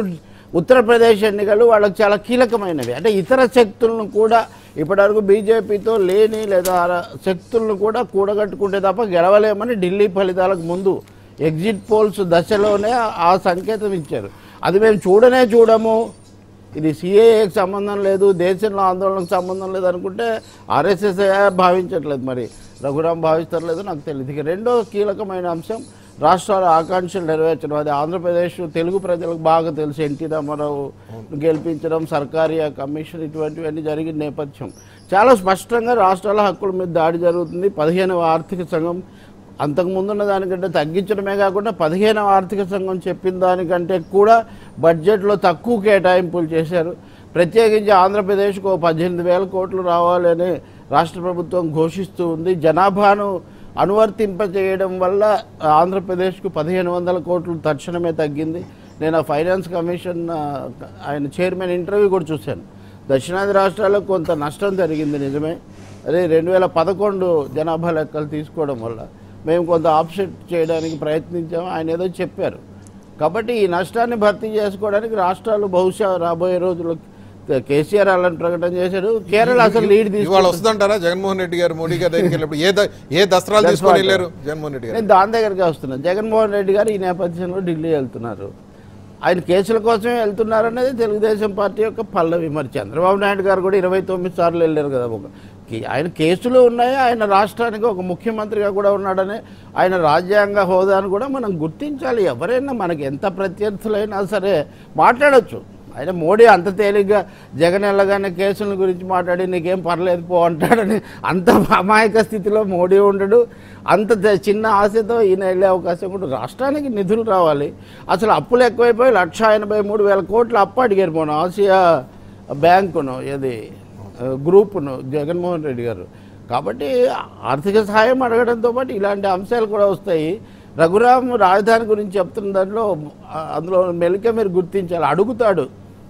ఉత్తరప్రదేశ్ ఎన్నికలు వాళ్ళకి చాలా కీలకమైనవి అంటే ఇతర శక్తులను కూడా ఇప్పటివరకు బీజేపీతో లేని లేదా ఆ శక్తులను కూడా కూడగట్టుకుంటే తప్ప గెలవలేమని ఢిల్లీ ఫలితాలకు ముందు ఎగ్జిట్ పోల్స్ దశలోనే ఆ సంకేతం ఇచ్చారు అది మేము చూడనే చూడము ఇది సిఏఏకి సంబంధం లేదు దేశంలో ఆందోళనకు సంబంధం లేదు అనుకుంటే ఆర్ఎస్ఎస్ భావించట్లేదు మరి రఘురాం భావిస్తారు లేదో నాకు తెలియదు ఇక రెండో కీలకమైన అంశం రాష్ట్రాల ఆకాంక్షలు నెరవేర్చడం అది ఆంధ్రప్రదేశ్ తెలుగు ప్రజలకు బాగా తెలుసు ఎన్టీ రామారావు గెలిపించడం సర్కారియా కమిషన్ ఇటువంటివన్నీ జరిగిన నేపథ్యం చాలా స్పష్టంగా రాష్ట్రాల హక్కుల మీద దాడి జరుగుతుంది పదిహేనవ ఆర్థిక సంఘం అంతకుముందున్న దానికంటే తగ్గించడమే కాకుండా పదిహేనవ ఆర్థిక సంఘం చెప్పిన దానికంటే కూడా బడ్జెట్లో తక్కువ కేటాయింపులు చేశారు ప్రత్యేకించి ఆంధ్రప్రదేశ్కు ఓ పద్దెనిమిది వేల కోట్లు రావాలని రాష్ట్ర ప్రభుత్వం ఘోషిస్తూ ఉంది జనాభాను అనువర్తింపజేయడం వల్ల ఆంధ్రప్రదేశ్కు పదిహేను వందల కోట్లు తక్షణమే తగ్గింది నేను ఆ ఫైనాన్స్ కమిషన్ ఆ, ఆయన చైర్మన్ ఇంటర్వ్యూ కూడా చూశాను దక్షిణాది రాష్ట్రాల్లో కొంత నష్టం జరిగింది నిజమే అదే రెండు వేల పదకొండు జనాభా లెక్కలు తీసుకోవడం వల్ల మేము కొంత ఆప్సెట్ చేయడానికి ప్రయత్నించాము ఆయన ఏదో చెప్పారు కాబట్టి ఈ నష్టాన్ని భర్తీ చేసుకోవడానికి రాష్ట్రాలు బహుశా రాబోయే రోజుల్లో కేసీఆర్ అలాంటి ప్రకటన చేశారు కేరళ అసలు లీడ్ ఇవాళ తీసుకు వస్తుందంటారా జగన్మోహన్ రెడ్డి గారు మోడీ గారి దగ్గరికి వెళ్ళినప్పుడు ఏ ద- ఏ దస్త్రాలు That's తీసుకొని what. వెళ్ళారు జగన్మోహన్ రెడ్డి గారు నేను దాని దగ్గరికి వస్తున్నాను జగన్మోహన్ రెడ్డి గారు ఈ నేపథ్యంలో ఢిల్లీ వెళ్తున్నారు ఆయన కేసుల కోసమే వెళ్తున్నారనేది తెలుగుదేశం పార్టీ యొక్క పల్లవి మరి చంద్రబాబు నాయుడు గారు కూడా ఇరవై తొమ్మిది సార్లు వెళ్ళారు కదా ఒక కి- ఆయన కేసులు ఉన్నాయి ఆయన రాష్ట్రానికి ఒక ముఖ్యమంత్రిగా కూడా ఉన్నాడని ఆయన రాజ్యాంగ హోదాను కూడా మనం గుర్తించాలి ఎవరైనా మనకి ఎంత ప్రత్యర్థులైనా సరే మాట్లాడొచ్చు ఆయన మోడీ అంత తేలిగ్గా జగన్ వెళ్ళగానే కేసుల గురించి మాట్లాడి నీకేం పర్లేదు పో అంటాడని అంత అమాయక స్థితిలో మోడీ ఉండడు అంత ద- చిన్న ఆశతో ఈయన వెళ్ళే అవకాశం కూడా రాష్ట్రానికి నిధులు రావాలి అసలు అప్పులు ఎక్కువైపోయి లక్ష ఎనభై మూడు వేల కోట్ల అప్పు అడిగారు మొన్న ఆసియా బ్యాంకును ఏది ఆ, గ్రూపును జగన్మోహన్ రెడ్డి గారు కాబట్టి ఆర్థిక సహాయం అడగడంతో పాటు ఇలాంటి అంశాలు కూడా వస్తాయి రఘురామ్ రాజధాని గురించి చెప్తున్న దాంట్లో ఆ, అందులో మెలిక మీరు గుర్తించాలి అడుగుతాడు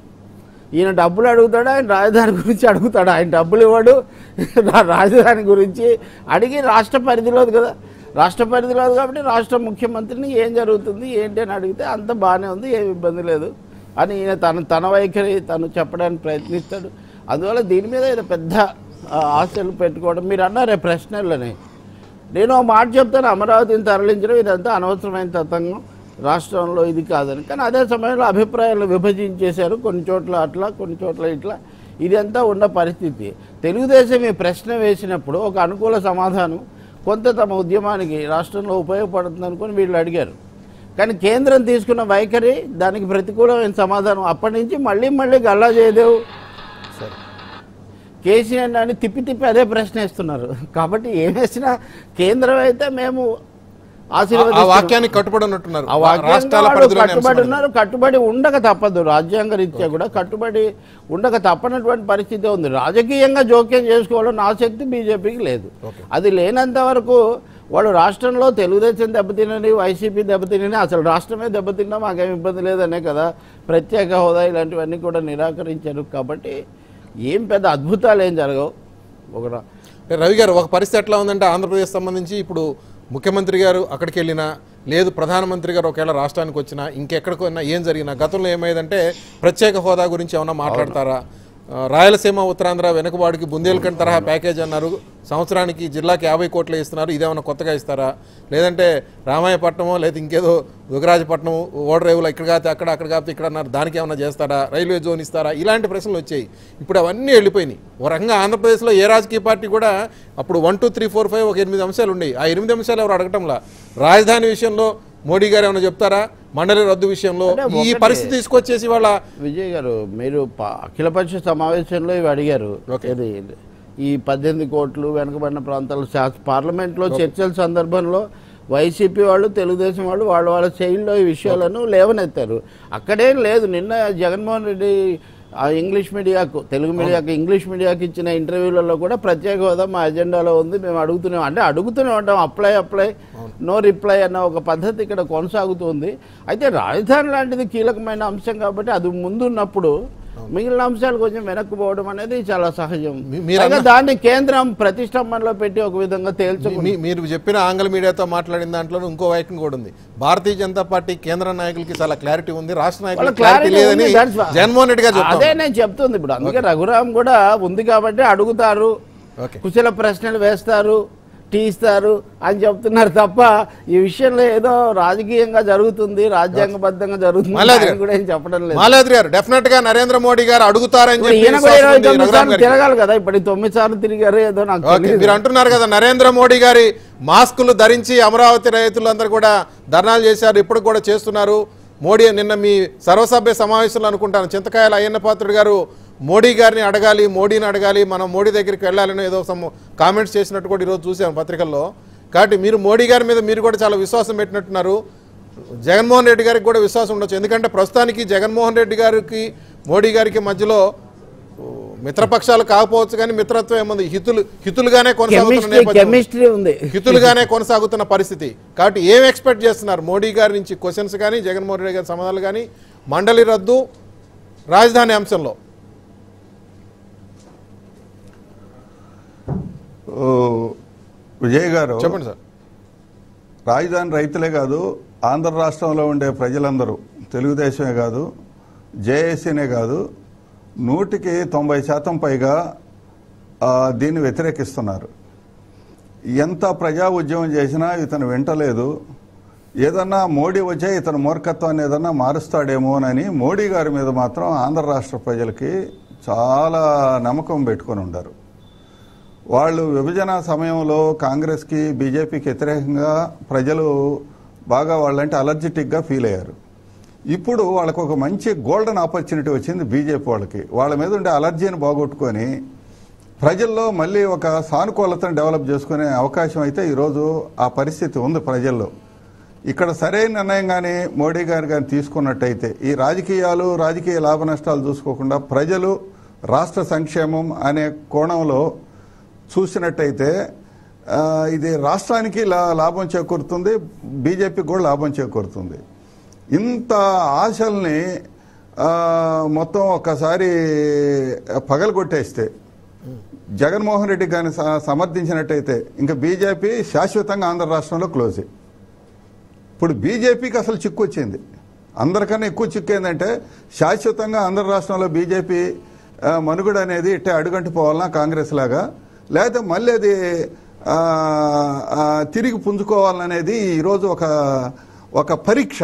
ఈయన డబ్బులు అడుగుతాడు ఆయన రాజధాని గురించి అడుగుతాడు ఆయన డబ్బులు ఇవ్వడు రా- రాజధాని గురించి అడిగి రాష్ట్ర పరిధిలోది కదా రాష్ట్ర పరిధిలోది కాబట్టి రాష్ట్ర ముఖ్యమంత్రిని ఏం జరుగుతుంది ఏంటి అని అడిగితే అంత బాగానే ఉంది ఏమి ఇబ్బంది లేదు అని ఈయన తన తన వైఖరి తను చెప్పడానికి ప్రయత్నిస్తాడు అందువల్ల దీని మీద ఈయన పెద్ద ఆ, ఆశలు పెట్టుకోవడం మీరు అన్నారే ప్రశ్నలని నేను ఒక మాట చెప్తాను అమరావతిని తరలించడం ఇదంతా అనవసరమైన తతంగం రాష్ట్రంలో ఇది కాదని కానీ అదే సమయంలో అభిప్రాయాలు విభజించేశారు కొన్ని చోట్ల అట్లా కొన్ని చోట్ల ఇట్లా ఇదంతా ఉన్న పరిస్థితి తెలుగుదేశం ఈ ప్రశ్న వేసినప్పుడు ఒక అనుకూల సమాధానం కొంత తమ ఉద్యమానికి రాష్ట్రంలో ఉపయోగపడుతుంది అనుకుని వీళ్ళు అడిగారు కానీ కేంద్రం తీసుకున్న వైఖరి దానికి ప్రతికూలమైన సమాధానం అప్పటి నుంచి మళ్ళీ మళ్ళీ గల్లా చేయదేవు సరే కేసీఆర్ అని తిప్పి తిప్పి అదే ప్రశ్న వేస్తున్నారు కాబట్టి ఏం వేసినా కేంద్రం అయితే మేము ఆ- ఆ ఆశీర్వదిస్తున్నాం. వాక్యానికి కట్టుబడి ఉన్నట్టున్నారు ఆ వాక్యంగా రాష్ట్రాల వాళ్ళు పరిధిలోని కట్టుబడి అంశం ఉన్నారు కట్టుబడి ఉండక తప్పదు రాజ్యాంగ రీత్యా కూడా కట్టుబడి ఉండక తప్పనటువంటి పరిస్థితి ఉంది రాజకీయంగా జోక్యం చేసుకోవడం ఆసక్తి బీజేపీకి లేదు అది లేనంత వరకు వాళ్ళు రాష్ట్రంలో తెలుగుదేశం దెబ్బతినని వైసీపీ దెబ్బతినని అసలు రాష్ట్రమే దెబ్బతిన్నా మాకేం ఇబ్బంది లేదనే కదా ప్రత్యేక హోదా ఇలాంటివన్నీ కూడా నిరాకరించారు కాబట్టి ఏం పెద్ద అద్భుతాలు ఏం జరగవు ఒక రా- రవి గారు ఒక పరిస్థితి ఎట్లా ఉందంటే ఆంధ్రప్రదేశ్ సంబంధించి ఇప్పుడు ముఖ్యమంత్రి గారు అక్కడికి వెళ్ళినా లేదు ప్రధానమంత్రి గారు ఒకవేళ రాష్ట్రానికి వచ్చినా ఇంకెక్కడికి వెళ్ళినా ఏం జరిగినా గతంలో ఏమైందంటే ప్రత్యేక హోదా గురించి ఏమైనా మాట్లాడతారా ఆ, రాయలసీమ ఉత్తరాంధ్ర వెనుకబాటుకి బుందేల్ఖండ్ తరహా ప్యాకేజ్ అన్నారు సంవత్సరానికి జిల్లాకి యాభై కోట్లు ఇస్తున్నారు ఇదేమైనా కొత్తగా ఇస్తారా లేదంటే రామాయపట్నమో లేదా ఇంకేదో దుగరాజపట్నం ఓడరేవులో ఇక్కడ కాకపోతే అక్కడ అక్కడ కాకపోతే ఇక్కడ అన్నారు దానికి ఏమైనా చేస్తారా రైల్వే జోన్ ఇస్తారా ఇలాంటి ప్రశ్నలు వచ్చాయి ఇప్పుడు అవన్నీ వెళ్ళిపోయినాయి ఓ రకంగా ఆంధ్రప్రదేశ్లో ఏ రాజకీయ పార్టీ కూడా అప్పుడు one two three four five ఒక ఎనిమిది అంశాలు ఉన్నాయి ఆ ఎనిమిది అంశాలు ఎవరు అడగటంలా రాజధాని విషయంలో మోడీ గారు ఏమైనా చెప్తారా మండలి రద్దు విషయంలో అంటే ఈ ఒకటి- పరిస్థితి తీసుకొచ్చేసి వాళ్ళ విజయ్ గారు మీరు ప- అఖిలపక్ష సమావేశంలో ఇవి అడిగారు ఇది ఈ పద్దెనిమిది కోట్లు వెనుకబడిన ప్రాంతాలు శాస- పార్లమెంట్లో చర్చల సందర్భంలో వైసీపీ వాళ్ళు తెలుగుదేశం వాళ్ళు వాళ్ళ వాళ్ళ శైలిలో ఈ విషయాలను లేవనెత్తారు అక్కడేం లేదు నిన్న జగన్మోహన్ రెడ్డి ఆ ఇంగ్లీష్ మీడియాకు తెలుగు మీడియాకు ఇంగ్లీష్ మీడియాకి ఇచ్చిన ఇంటర్వ్యూలలో కూడా ప్రత్యేక హోదా మా ఎజెండాలో ఉంది మేము అడుగుతూనే అంటే అడుగుతూనే ఉంటాం అప్లై అప్లై నో రిప్లై అన్న ఒక పద్ధతి ఇక్కడ కొనసాగుతుంది అయితే రాజధాని లాంటిది కీలకమైన అంశం కాబట్టి అది ముందున్నప్పుడు మిగిలిన అంశాలు కొంచెం వెనక్కి పోవడం అనేది చాలా సహజం మీ- మీరు పైగా అన్న- దాన్ని కేంద్రం ప్రతిష్టంభనలో పెట్టి ఒక విధంగా తేల్చుకుంది మీ- మీరు చెప్పిన ఆంగ్ల మీడియాతో మాట్లాడిన దాంట్లో ఇంకో వైఖరి కూడా ఉంది భారతీయ జనతా పార్టీ కేంద్ర నాయకులకి చాలా క్లారిటీ ఉంది రాష్ట్ర వాళ్ళ నాయకులకి క్లారిటీ clarity లేదని ఉంది, that's why. జగన్మోహన్ రెడ్డి గారు అదే చెప్తారు నేను చెప్తుంది ఇప్పుడు అందుకే రఘురామ్ కూడా ఉంది కాబట్టి అడుగుతారు ఓకే కుశల ప్రశ్నలు వేస్తారు టీ ఇస్తారు అని చెప్తున్నారు తప్ప ఈ విషయంలో ఏదో రాజకీయంగా జరుగుతుంది రాజ్యాంగబద్ధంగా జరుగుతుంది మల్లాది అని గారు. కూడా ఏం చెప్పడం లేదు మాలాద్రి గారు డెఫినెట్ గా నరేంద్ర మోడీ గారు అడుగుతారని ఇప్పుడు చెప్పి ఈయన కూడా విశ్వాసం ఇరవై ఉంది తొమ్మిది రఘురామ్ సార్లు గారికి. తిరగాలి కదా ఇప్పుడు తొమ్మిది సార్లు తిరిగారు ఏదో నాకు ఓకే తెలియదు. మీరు అంటున్నారు కదా నరేంద్ర మోడీ గారి మాస్కులు ధరించి అమరావతి రైతులందరూ కూడా ధర్నాలు చేశారు ఇప్పుడు కూడా చేస్తున్నారు మోడీ నిన్న మీ సర్వసభ్య సమావేశంలో అనుకుంటాను చింతకాయల అయ్యన్న పాత్రుడు గారు మోడీ గారిని అడగాలి మోడీని అడగాలి మనం మోడీ దగ్గరికి వెళ్ళాలని ఏదో సమ్ కామెంట్స్ చేసినట్టు కూడా ఈరోజు చూసాం పత్రికల్లో కాబట్టి మీరు మోడీ గారి మీద మీరు కూడా చాలా విశ్వాసం పెట్టినట్టున్నారు జగన్మోహన్ రెడ్డి గారికి కూడా విశ్వాసం ఉండొచ్చు ఎందుకంటే ప్రస్తుతానికి జగన్మోహన్ రెడ్డి గారికి మోడీ గారికి మధ్యలో ఓ, మిత్రపక్షాలు కాకపోవచ్చు కానీ మిత్రత్వం ఏముంది హితులు హితులుగానే కొనసాగుతున్న కెమిస్ట్రీ నేపథ్యం కెమిస్ట్రీ ఉంది హితులుగానే కొనసాగుతున్న పరిస్థితి కాబట్టి ఏం ఎక్స్పెక్ట్ చేస్తున్నారు మోడీ గారి నుంచి క్వశ్చన్స్ కానీ జగన్మోహన్ రెడ్డి గారి సమాధానాలు కానీ మండలి రద్దు రాజధాని అంశంలో ఓ, విజయ్ గారు చెప్పండి సార్ రాజధాని రైతులే కాదు ఆంధ్ర రాష్ట్రంలో ఉండే ప్రజలందరూ తెలుగుదేశమే కాదు జేఏసీనే కాదు నూటికి తొంభై శాతం పైగా ఆ, దీన్ని వ్యతిరేకిస్తున్నారు ఎంత ప్రజా ఉద్యమం చేసినా ఇతను వింటలేదు ఏదన్నా మోడీ వచ్చే ఇతను మూర్ఖత్వాన్ని ఏదన్నా మారుస్తాడేమోనని మోడీ గారి మీద మాత్రం ఆంధ్ర రాష్ట్ర ప్రజలకి చాలా నమ్మకం పెట్టుకొని ఉండారు వాళ్ళు విభజన సమయంలో కాంగ్రెస్కి బీజేపీకి వ్యతిరేకంగా ప్రజలు బాగా వాళ్ళంటే అలర్జెటిక్గా ఫీల్ అయ్యారు ఇప్పుడు వాళ్ళకు ఒక మంచి గోల్డెన్ ఆపర్చునిటీ వచ్చింది బీజేపీ వాళ్ళకి వాళ్ళ మీద ఉండే అలర్జీని బాగొట్టుకొని ప్రజల్లో మళ్ళీ ఒక సానుకూలతను డెవలప్ చేసుకునే అవకాశం అయితే ఈరోజు ఆ పరిస్థితి ఉంది ప్రజల్లో ఇక్కడ సరైన నిర్ణయం కానీ మోడీ గారు కానీ తీసుకున్నట్టయితే ఈ రాజకీయాలు రాజకీయ లాభ నష్టాలు చూసుకోకుండా ప్రజలు రాష్ట్ర సంక్షేమం అనే కోణంలో చూసినట్టయితే ఆ, ఇది రాష్ట్రానికి లా- లాభం చేకూరుతుంది బీజేపీకి కూడా లాభం చేకూరుతుంది ఇంత ఆశల్ని ఆ, మొత్తం ఒక్కసారి పగలగొట్టేస్తే జగన్మోహన్ రెడ్డి కానీ స- సమర్థించినట్టయితే ఇంకా బీజేపీ శాశ్వతంగా ఆంధ్ర రాష్ట్రంలో క్లోజ్ ఇప్పుడు బీజేపీకి అసలు చిక్కు వచ్చింది అందరికన్నా ఎక్కువ చిక్కు ఏంటంటే శాశ్వతంగా ఆంధ్ర రాష్ట్రంలో బీజేపీ ఆ, మనుగడ అనేది ఇట్టే అడుగంటి పోవాలన్నా కాంగ్రెస్ లాగా లేకపోతే మళ్ళీ అది ఆ, ఆ, తిరిగి పుంజుకోవాలనేది ఈరోజు ఒక ఒక పరీక్ష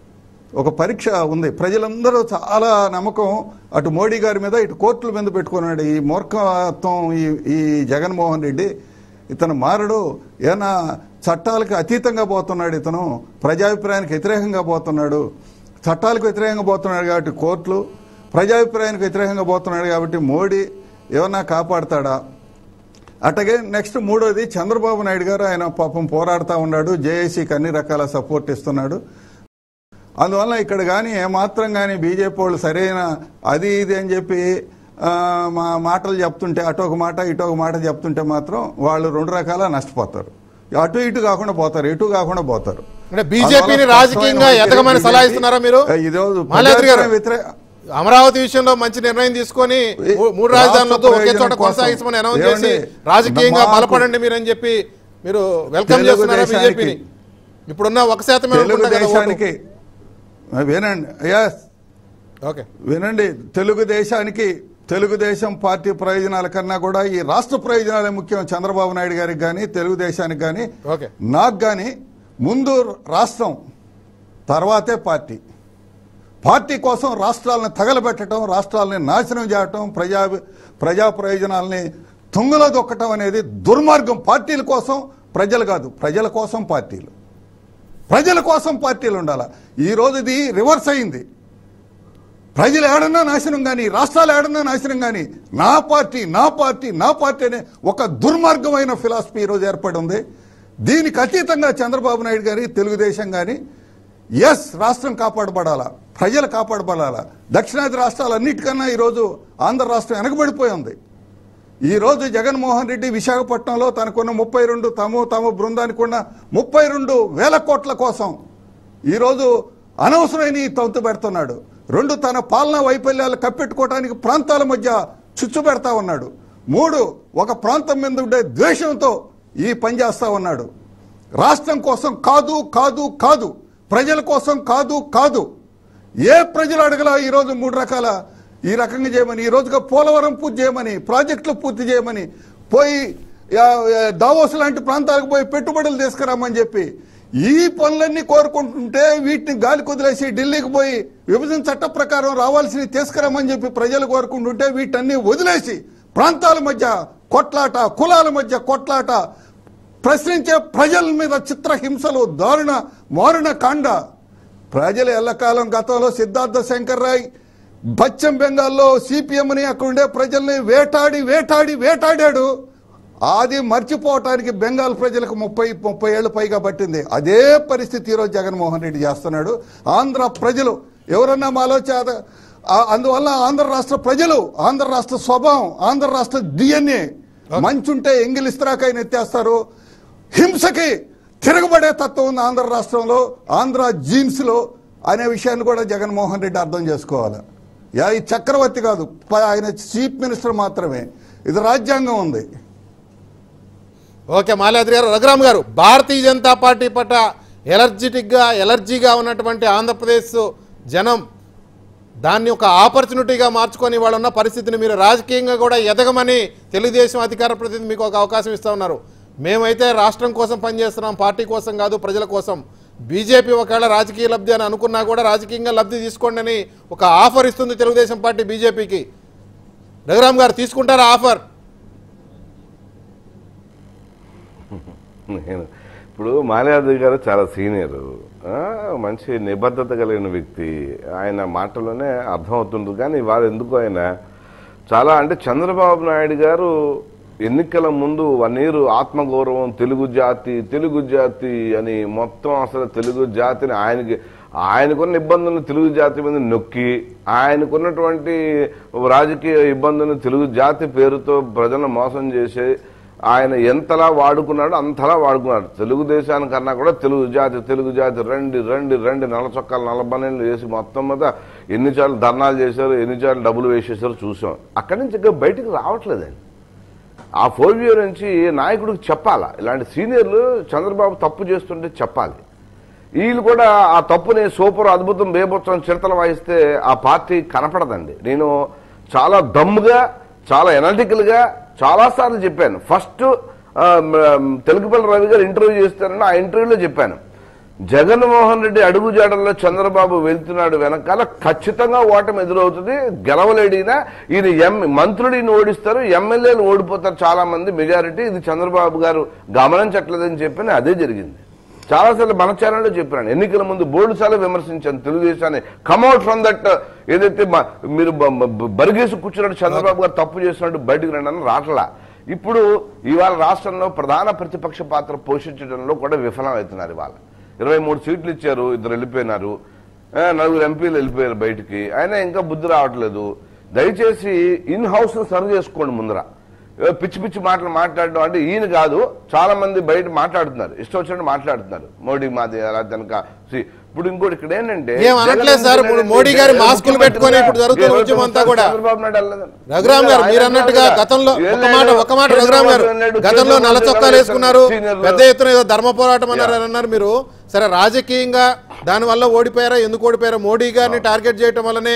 ఒక పరీక్ష ఉంది ప్రజలందరూ చాలా నమ్మకం అటు మోడీ గారి మీద ఇటు కోర్టుల మీద పెట్టుకున్నాడు ఈ మూర్ఖత్వం ఈ ఈ జగన్మోహన్ రెడ్డి ఇతను మారడు ఏనా చట్టాలకు అతీతంగా పోతున్నాడు ఇతను ప్రజాభిప్రాయానికి వ్యతిరేకంగా పోతున్నాడు చట్టాలకు వ్యతిరేకంగా పోతున్నాడు కాబట్టి కోర్టులు ప్రజాభిప్రాయానికి వ్యతిరేకంగా పోతున్నాడు కాబట్టి మోడీ ఏమన్నా కాపాడతాడా అట్లాగే నెక్స్ట్ మూడోది చంద్రబాబు నాయుడు గారు ఆయన పాపం పోరాడుతూ ఉన్నాడు జేఏసీకి అన్ని రకాల సపోర్ట్ ఇస్తున్నాడు అందువల్ల ఇక్కడ కానీ ఏమాత్రం కానీ బీజేపీ వాళ్ళు సరైన అది ఇది అని చెప్పి ఆ, మా మాటలు చెప్తుంటే అటు ఒక మాట ఇటు ఒక మాట చెప్తుంటే మాత్రం వాళ్ళు రెండు రకాల నష్టపోతారు అటు ఇటు కాకుండా పోతారు ఇటు కాకుండా పోతారు అంటే బీజేపీని అందువల్ల రాజకీయంగా స్పష్టమైన ఎదగమని వైఖరి సలహా BJP ఇస్తున్నారా మీరు ఈరోజు మాలాద్రి గారు ప్రజాభిప్రాయం వ్యతిరేక అమరావతి విషయంలో మంచి నిర్ణయం తీసుకొని మూ- మూడు రాజధానులతో ఒకే చోట ప్రయోజనం కోసం. కొనసాగించమని అనౌన్స్ చేసి ఏమండి? రాజకీయంగా మాకు- బలపడండి మీరని చెప్పి మీరు వెల్కమ్ చేస్తున్నారా తెలుగుదేశానికి- బీజేపీని ఇప్పుడున్న ఒక శాతం తెలుగుదేశానికి వినండి ఎస్ ఓకే వినండి తెలుగుదేశానికి తెలుగుదేశం పార్టీ ప్రయోజనాల కన్నా కూడా ఈ రాష్ట్ర ప్రయోజనాలే ముఖ్యం చంద్రబాబు నాయుడు గారికి కానీ తెలుగుదేశానికి కానీ ఓకే నాకు కానీ ముందు రాష్ట్రం తర్వాతే పార్టీ పార్టీ కోసం రాష్ట్రాలను తగలబెట్టడం రాష్ట్రాలని నాశనం చేయటం ప్రజా ప్రజా ప్రయోజనాలని తుంగలో దొక్కటం అనేది దుర్మార్గం పార్టీల కోసం ప్రజలు కాదు ప్రజల కోసం పార్టీలు ప్రజల కోసం పార్టీలు ఉండాలి ఈ రోజు ఇది రివర్స్ అయింది ప్రజలు ఏడన్నా నాశనం కానీ రాష్ట్రాలు ఏడన్నా నాశనం కానీ నా పార్టీ నా పార్టీ నా పార్టీ అనే ఒక దుర్మార్గమైన ఫిలాసఫీ ఈరోజు ఏర్పడి ఉంది దీనికి అతీతంగా చంద్రబాబు నాయుడు గారి తెలుగుదేశం కానీ ఎస్ రాష్ట్రం కాపాడబడాలా ప్రజలు కాపాడబడాలా దక్షిణాది రాష్ట్రాలన్నిటికన్నా ఈరోజు ఆంధ్ర రాష్ట్రం వెనకబడిపోయి ఉంది ఈ రోజు జగన్మోహన్ రెడ్డి విశాఖపట్నంలో తనకున్న ముప్పై రెండు తమ తమ బృందానికి ఉన్న ముప్పై రెండు వేల కోట్ల కోసం ఈరోజు అనవసరమైన ఈ తొంతు పెడుతున్నాడు రెండు తన పాలనా వైఫల్యాలు కప్పెట్టుకోవడానికి ప్రాంతాల మధ్య చుచ్చు పెడతా ఉన్నాడు మూడు ఒక ప్రాంతం మీద ఉండే ద్వేషంతో ఈ పని చేస్తా ఉన్నాడు రాష్ట్రం కోసం కాదు కాదు కాదు ప్రజల కోసం కాదు కాదు ఏ ప్రజలు అడగలా ఈరోజు మూడు రకాల ఈ రకంగా చేయమని ఈ రోజుగా పోలవరం పూర్తి చేయమని ప్రాజెక్టులు పూర్తి చేయమని పోయి ఆ, ఆ, దావోస్ లాంటి ప్రాంతాలకు పోయి పెట్టుబడులు తీసుకురామని చెప్పి ఈ పనులన్నీ కోరుకుంటుంటే వీటిని గాలి కుదిలేసి ఢిల్లీకి పోయి విభజన చట్ట ప్రకారం రావాల్సినవి తీసుకురామని చెప్పి ప్రజలు కోరుకుంటుంటే వీటన్ని వదిలేసి ప్రాంతాల మధ్య కొట్లాట కులాల మధ్య కొట్లాట ప్రశ్నించే ప్రజల మీద చిత్రహింసలు దారుణ మారుణ కాండ ప్రజలు ఎల్లకాలం గతంలో సిద్ధార్థ శంకర్ రాయ్ బచ్చం బెంగాల్లో సిపిఎంని అక్కడ ఉండే ప్రజల్ని వేటాడి వేటాడి వేటాడాడు అది మర్చిపోవటానికి బెంగాల్ ప్రజలకు ముప్పై ముప్పై ఏళ్ళు పైగా పట్టింది అదే పరిస్థితి ఈరోజు జగన్మోహన్ రెడ్డి చేస్తున్నాడు ఆంధ్ర ప్రజలు ఎవరన్నా మాలో చేత ఆ- అందువల్ల ఆంధ్ర రాష్ట్ర ప్రజలు ఆంధ్ర రాష్ట్ర స్వభావం ఆంధ్ర రాష్ట్ర డిఎన్ఏ మంచుంటే ఎంగిలిస్త్రాకైనా ఎత్తేస్తారు హింసకి తిరగబడే తత్వం ఉంది ఆంధ్ర రాష్ట్రంలో ఆంధ్ర జీన్స్ లో అనే విషయాన్ని కూడా జగన్మోహన్ రెడ్డి అర్థం చేసుకోవాలి యా ఈ చక్రవర్తి కాదు ప- ఆయన చీఫ్ మినిస్టర్ మాత్రమే ఇది రాజ్యాంగం ఉంది ఓకే మాల్యాద్రి గారు రఘురామ్ గారు భారతీయ జనతా పార్టీ పట్ల ఎలర్జెటిక్గా ఎలర్జీగా ఉన్నటువంటి ఆంధ్రప్రదేశ్ జనం దాన్ని ఒక ఆపర్చునిటీగా మార్చుకొని వాళ్ళు ఉన్న పరిస్థితిని మీరు రాజకీయంగా కూడా ఎదగమని తెలుగుదేశం అధికార ప్రతినిధి మీకు ఒక అవకాశం ఇస్తా ఉన్నారు మేమైతే రాష్ట్రం కోసం పనిచేస్తున్నాం పార్టీ కోసం కాదు ప్రజల కోసం బీజేపీ ఒకవేళ రాజకీయ లబ్ధి అని అనుకున్నా కూడా రాజకీయంగా లబ్ధి తీసుకోండి అని ఒక ఆఫర్ ఇస్తుంది తెలుగుదేశం పార్టీ బీజేపీకి రఘురామ్ గారు తీసుకుంటారా ఆఫర్ నేను ఇప్పుడు మాల్యాద్రి గారు చాలా సీనియర్ మంచి నిబద్ధత కలిగిన వ్యక్తి ఆయన మాటలోనే అర్థమవుతుంటుంది కానీ వారు ఎందుకు ఆయన చాలా అంటే చంద్రబాబు నాయుడు గారు ఎన్నికల ముందు వన్ ఇయర్ ఆత్మగౌరవం తెలుగు జాతి తెలుగు జాతి అని మొత్తం అసలు తెలుగు జాతిని ఆయనకి ఆయనకున్న ఇబ్బందులను తెలుగు జాతి మీద నొక్కి ఆయనకున్నటువంటి రాజకీయ ఇబ్బందులను తెలుగు జాతి పేరుతో ప్రజలను మోసం చేసే ఆయన ఎంతలా వాడుకున్నాడో అంతలా వాడుకున్నాడు తెలుగుదేశానికన్నా కూడా తెలుగు జాతి తెలుగు జాతి రండి రండి రండి నల్ల చొక్కాలు నల్లబనేళ్ళు వేసి మొత్తం మీద ఎన్నిసార్లు ధర్నాలు చేశారు ఎన్నిసార్లు డబ్బులు వేసేసారో చూసాం అక్కడి నుంచి ఇంకా బయటికి రావట్లేదండి ఆ ఫోర్ వ్యూ నుంచి నాయకుడికి చెప్పాలా ఇలాంటి సీనియర్లు చంద్రబాబు తప్పు చేస్తుంటే చెప్పాలి వీళ్ళు కూడా ఆ తప్పుని సూపర్ అద్భుతం బేబొచ్చం చిరతలు వాయిస్తే ఆ పార్టీ కనపడదండి నేను చాలా దమ్ముగా చాలా ఎనలిటికల్ గా చాలా సార్లు చెప్పాను ఫస్ట్ తెలుగుపల్లి రవి గారు ఇంటర్వ్యూ చేస్తానని ఆ ఇంటర్వ్యూలో చెప్పాను జగన్మోహన్ రెడ్డి అడుగు జాడల్లో చంద్రబాబు వెళ్తున్నాడు వెనకాల ఖచ్చితంగా ఓటమి ఎదురవుతుంది గెలవలేడినా ఈయన ఎం మంత్రుడిని ఓడిస్తారు ఎమ్మెల్యేలు ఓడిపోతారు చాలా మంది మెజారిటీ ఇది చంద్రబాబు గారు గమనించట్లేదని చెప్పి అదే జరిగింది చాలాసార్లు మన ఛానల్లో చెప్పాను ఎన్నికల ముందు బోర్డు సార్లు విమర్శించాను తెలుగుదేశాన్ని కమ్అట్ ఫ్రమ్ దట్ ఏదైతే మ- మీరు బ- బ- బరిగేసి కూర్చున్నట్టు చంద్రబాబు గారు తప్పు చేసినట్టు బయటకు రండి అని రాట్లా ఇప్పుడు ఇవాళ రాష్ట్రంలో ప్రధాన ప్రతిపక్ష పాత్ర పోషించడంలో కూడా విఫలమవుతున్నారు ఇవాళ ఇరవై మూడు సీట్లు ఇచ్చారు ఇద్దరు వెళ్ళిపోయినారు ఆ, నలుగురు ఎంపీలు వెళ్ళిపోయారు బయటికి అయినా ఇంకా బుద్ధి రావట్లేదు దయచేసి ఇన్ హౌస్ సర్వ్ చేసుకోండి ముందర ఏ పిచ్చి పిచ్చి మాటలు మాట్లాడడం అంటే ఈయన కాదు చాలా మంది బయట మాట్లాడుతున్నారు ఇష్టం వచ్చినట్టు మాట్లాడుతున్నారు మోడీ మాది అలా కనుక See, ఇప్పుడు ఇంకోటి ఇక్కడ ఏంటంటే ఏం అనట్లేదు సార్, ఇప్పుడు మోడీ గారి మాస్కులు పెట్టుకొని ఇప్పుడు జరుగుతున్న ఉద్యమం అంతా కూడా. చంద్రబాబు నాయుడు వెళ్ళలేదండి. రఘురామ్ గారు మీరు ఆయన అన్నట్టుగా అన్నాడు గతంలో ఏం ఒక మాట లేదు, ఒక మాట రఘురామ్ గారు చంద్రబాబు నాయుడు గతంలో నల్ల కేంద్రంలో చొక్కాలు వేసుకున్నారు సీనియర్లు. పెద్ద ఎత్తున ఏదో ధర్మ పోరాటం అన్నారు అని అన్నారు మీరు సరే రాజకీయంగా దానివల్ల ఓడిపోయారా ఎందుకు ఓడిపోయారా మోడీ గారిని టార్గెట్ చేయటం వల్లనే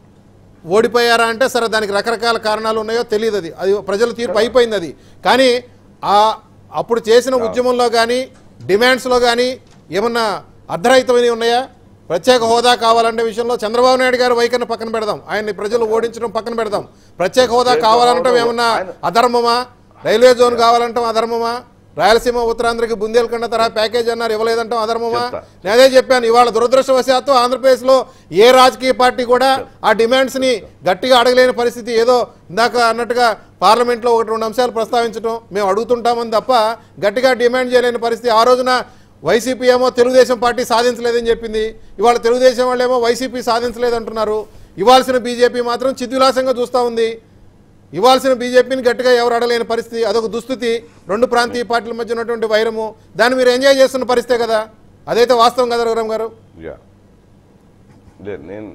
ఓడిపోయారా అంటే సరే దానికి రకరకాల కారణాలు ఉన్నాయో తెలియదు అది అది ప్రజల తీర్పు అయిపోయింది అది కానీ ఆ అప్పుడు చేసిన ఉద్యమంలో కానీ డిమాండ్స్లో కానీ ఏమన్నా అర్ధరహితమైనవి ఉన్నాయా ప్రత్యేక హోదా కావాలంటే విషయంలో చంద్రబాబు నాయుడు గారు వైఖరిని పక్కన పెడదాం ఆయన్ని ప్రజలు ఓడించడం పక్కన పెడదాం ప్రత్యేక హోదా కావాలంటే ఏమన్నా అధర్మమా రైల్వే జోన్ కావాలంటాం అధర్మమా రాయలసీమ ఉత్తరాంధ్రకి బుందేల్ఖండ తరహా ప్యాకేజ్ అన్నారు ఇవ్వలేదంటాం అధర్మమా చెప్తా. నేను అదే చెప్పాను ఇవాళ దురదృష్టవశాత్తు ఆంధ్రప్రదేశ్లో ఏ రాజకీయ పార్టీ కూడా ఆ డిమాండ్స్ని గట్టిగా అడగలేని పరిస్థితి ఏదో ఇందాక అన్నట్టుగా పార్లమెంట్లో ఒకటి రెండు అంశాలు ప్రస్తావించడం మేము అడుగుతుంటామని తప్ప గట్టిగా డిమాండ్ చేయలేని పరిస్థితి ఆ రోజున వైసీపీ ఏమో తెలుగుదేశం పార్టీ సాధించలేదని చెప్పింది ఇవాళ తెలుగుదేశం వాళ్ళేమో వైసీపీ సాధించలేదంటున్నారు ఇవ్వాల్సిన బీజేపీ మాత్రం చిద్విలాసంగా చూస్తూ ఉంది ఇవ్వాల్సిన బీజేపీని గట్టిగా ఎవరు అడలేని పరిస్థితి అదొక దుస్థితి రెండు ప్రాంతీయ పార్టీల మధ్య ఉన్నటువంటి వైరము దాన్ని మీరు ఎంజాయ్ చేస్తున్న పరిస్థితే కదా అదైతే వాస్తవం కదా రఘురామ్ గారు యా లేదు నేను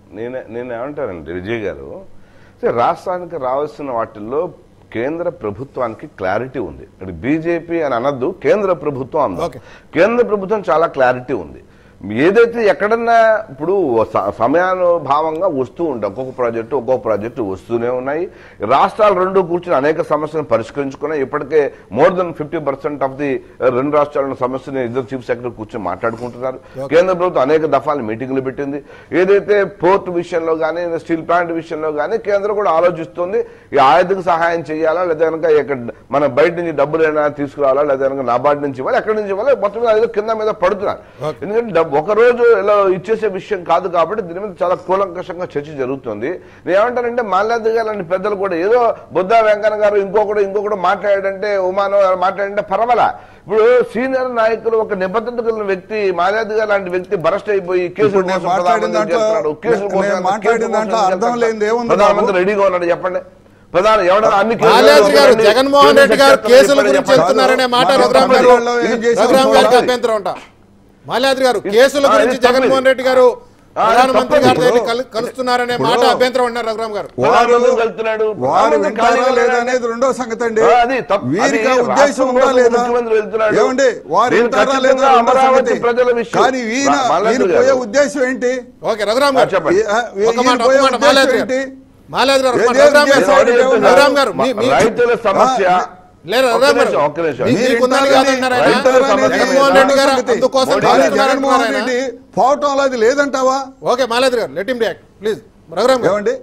నేను నేను ఏమంటానండి విజయ్ గారు సరే, రాష్ట్రానికి రావాల్సిన వాటిల్లో కేంద్ర ప్రభుత్వానికి క్లారిటీ ఉంది ఇక్కడ బీజేపీ అని అనద్దు కేంద్ర ప్రభుత్వం అందాం Okay. కేంద్ర ప్రభుత్వం చాలా క్లారిటీ ఉంది ఏదైతే ఎక్కడన్నా ఇప్పుడు స- సమయానుభావంగా వస్తూ ఉంటాయి ఒక్కొక్క ప్రాజెక్టు ఒక్కొక్క ప్రాజెక్టు వస్తూనే ఉన్నాయి రాష్ట్రాలు రెండు కూర్చుని అనేక సమస్యలను పరిష్కరించుకున్నాయి ఇప్పటికే more than fifty percent of the రెండు రాష్ట్రాల సమస్యని ఇద్దరు చీఫ్ సెక్రటరీ కూర్చొని మాట్లాడుకుంటున్నారు కేంద్ర ప్రభుత్వం అనేక దఫాలు మీటింగ్లు పెట్టింది ఏదైతే పోర్ట్ విషయంలో కానీ స్టీల్ ప్లాంట్ విషయంలో కానీ కేంద్రం కూడా ఆలోచిస్తుంది ఈ ఆర్థిక సహాయం చేయాలా లేదా కనుక ఇక్కడ మన బయట నుంచి డబ్బులు ఏమైనా తీసుకురావాలా లేదా కనుక నాబార్డు నుంచి ఇవ్వాలి ఎక్కడి నుంచి ఇవ్వాలి మొత్తం మీద ఏదో కింద మీద పడుతున్నారు ఎందుకంటే డబ్బు ఒక రోజు ఇలా ఇచ్చేసే విషయం కాదు కాబట్టి దీని మీద చాలా కూలంకషంగా చర్చ జరుగుతుంది నేను ఏమంటానంటే మాల్యాద్రి గారు లాంటి పెద్దలు కూడా ఏదో బుద్ధా వెంకన్న గారు ఇంకొకడు ఇంకొకడు మాట్లాడాడంటే ఉమానో మాట్లాడంటే పర్వాలా ఇప్పుడు సీనియర్ నాయకులు ఒక నిబద్ధత కలిగిన వ్యక్తి మాల్యాద్రి గారు లాంటి వ్యక్తి బరస్ట్ అయిపోయి కేసుల ఇప్పుడు నేను కోసం మాట్లాడిన ప్రధానమంత్రి దాంట్లో- చేస్తున్నాడు. కేసుల కోసం నేను కేసుల మాట్లాడిన కోసం దాంట్లో అర్థం చేస్తున్నాడు. లేనిది ఏముంది ప్రధానమంత్రి బాబు? రెడీగా ఉన్నాడు చెప్పండి ప్రధాని ఎవడన్నా అన్ని కేసులు మాల్యాద్రి గారు చెప్పండి. జగన్మోహన్ రెడ్డి గారు కేసులు కేసుల చెప్పండి. గురించి వెళ్తున్నారనే మాట మా రఘురామ్ గారు తమిళనాడులో ఏం చేశారు? రఘురామ్ గారికి చూడాలి. అభ్యంతరం ఉంటా మాల్యాద్రి గారు కేసుల ఆ, ఇది గురించి తప్పది. జగన్మోహన్ రెడ్డి గారు ఆ, ఇది ప్రధానమంత్రి తప్పది. గారి దగ్గర ఇప్పుడు- కలు- కలుస్తున్నారనే మాట ఇప్పుడు- అభ్యంతరం అన్నారు రఘురామ్ గారు వారు ప్రధానమంత్రి వెళ్తున్నాడు. వారు ప్రధానమంత్రి వింటారా ఖాళీగా లేదా ఉన్నాడు. అనేది రెండో సంగతి అండి ఆ, అది తప్పు. వీరికి ఆ అది ఉద్దేశం రాష్ట్రం ఉందా కోసం లేదా ముఖ్యమంత్రి వెళ్తున్నాడు. ఏమండి వారు నేను వింటారా లేదా ఖచ్చితంగా రెండో అమరావతి సంగతి. ప్రజల విషయం. కానీ ఈయన మా- మాల్యాద్రి ఈయన గారు. పోయే ఉద్దేశం ఏంటి ఓకే రఘురామ్ ఆ, గారు చెప్పండి ఈ- ఆ, ఒక ఈయన మాట ఒక పోయే మాట ఉద్దేశం మాల్యాద్రి ఏంటి గారు మాల్యాద్రి గారు ఒక మాట ఏదే రఘురామ్ గారు ఉద్దేశం ఎవరు చెప్తున్నారు? రఘురామ్ గారు మీ- మీ- రైతుల సమస్య లేదు ఒక్క రఘురామ్ గారు నిమిషం, ఒక్క నిమిషం. మీ- మీకుందని వింటారా కాదన్నారు ఆయన. రైతుల సమస్య జగన్మోహన్ రెడ్డి గారు సంగతి. అందుకోసం మోడీ కానీ గారు కలుస్తున్నారు జగన్మోహన్ అంటున్నారు ఆయన. రెడ్డి పోవటం అది లేదంటావా ఓకే మాల్యాద్రి గారు let him react please Raghuram గారు ఏమండి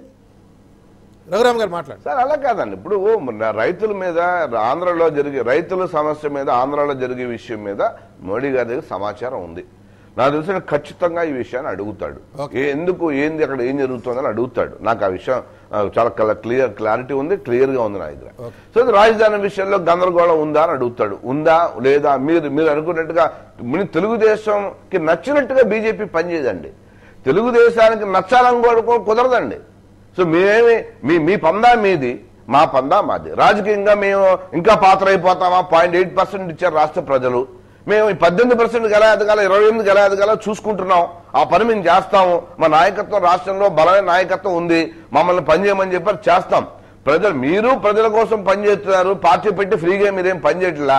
రఘురామ్ గారు మాట్లాడు సార్ అలా కాదండి ఇప్పుడు మన రైతుల మీద ఆంధ్రలో జరిగే రైతుల సమస్య మీద ఆంధ్రాలో జరిగే విషయం మీద మోడీ గారి దగ్గర సమాచారం ఉంది నాకు తెలిసిన ఖచ్చితంగా ఈ విషయాన్ని అడుగుతాడు Okay. ఏ- ఎందుకు ఏంది అక్కడ ఏం జరుగుతుందని అడుగుతాడు నాకు ఆ విషయం ఆ, చాలా క్లియర్ క్లారిటీ ఉంది క్లియర్ గా ఉంది నా దగ్గర సో ఇది రాజధాని విషయంలో గందరగోళం ఉందా అని అడుగుతాడు ఉందా లేదా మీరు మీరు అనుకున్నట్టుగా మన తెలుగుదేశంకి నచ్చినట్టుగా బీజేపీ పనిచేయదండి తెలుగుదేశానికి నచ్చాలని కూడా కుదరదండి సో మేమేమి మీ మీ పందా మీది మా పందా మాది రాజకీయంగా మేము ఇంకా పాత్ర అయిపోతామా పాయింట్ ఎయిట్ పర్సెంట్ ఇచ్చారు రాష్ట్ర ప్రజలు మేము ఈ పద్దెనిమిది పర్సెంట్ ఎలా ఎదగాల ఇరవై ఎనిమిది ఎలా ఎదగాల చూసుకుంటున్నాం ఆ పని మేము చేస్తాము మా నాయకత్వం రాష్ట్రంలో బలమైన నాయకత్వం ఉంది మమ్మల్ని పనిచేయమని చెప్పారు చేస్తాం ప్రజలు మీరు ప్రజల కోసం పనిచేస్తున్నారు పార్టీ పెట్టి ఫ్రీగా మీరేం పనిచేయట్లా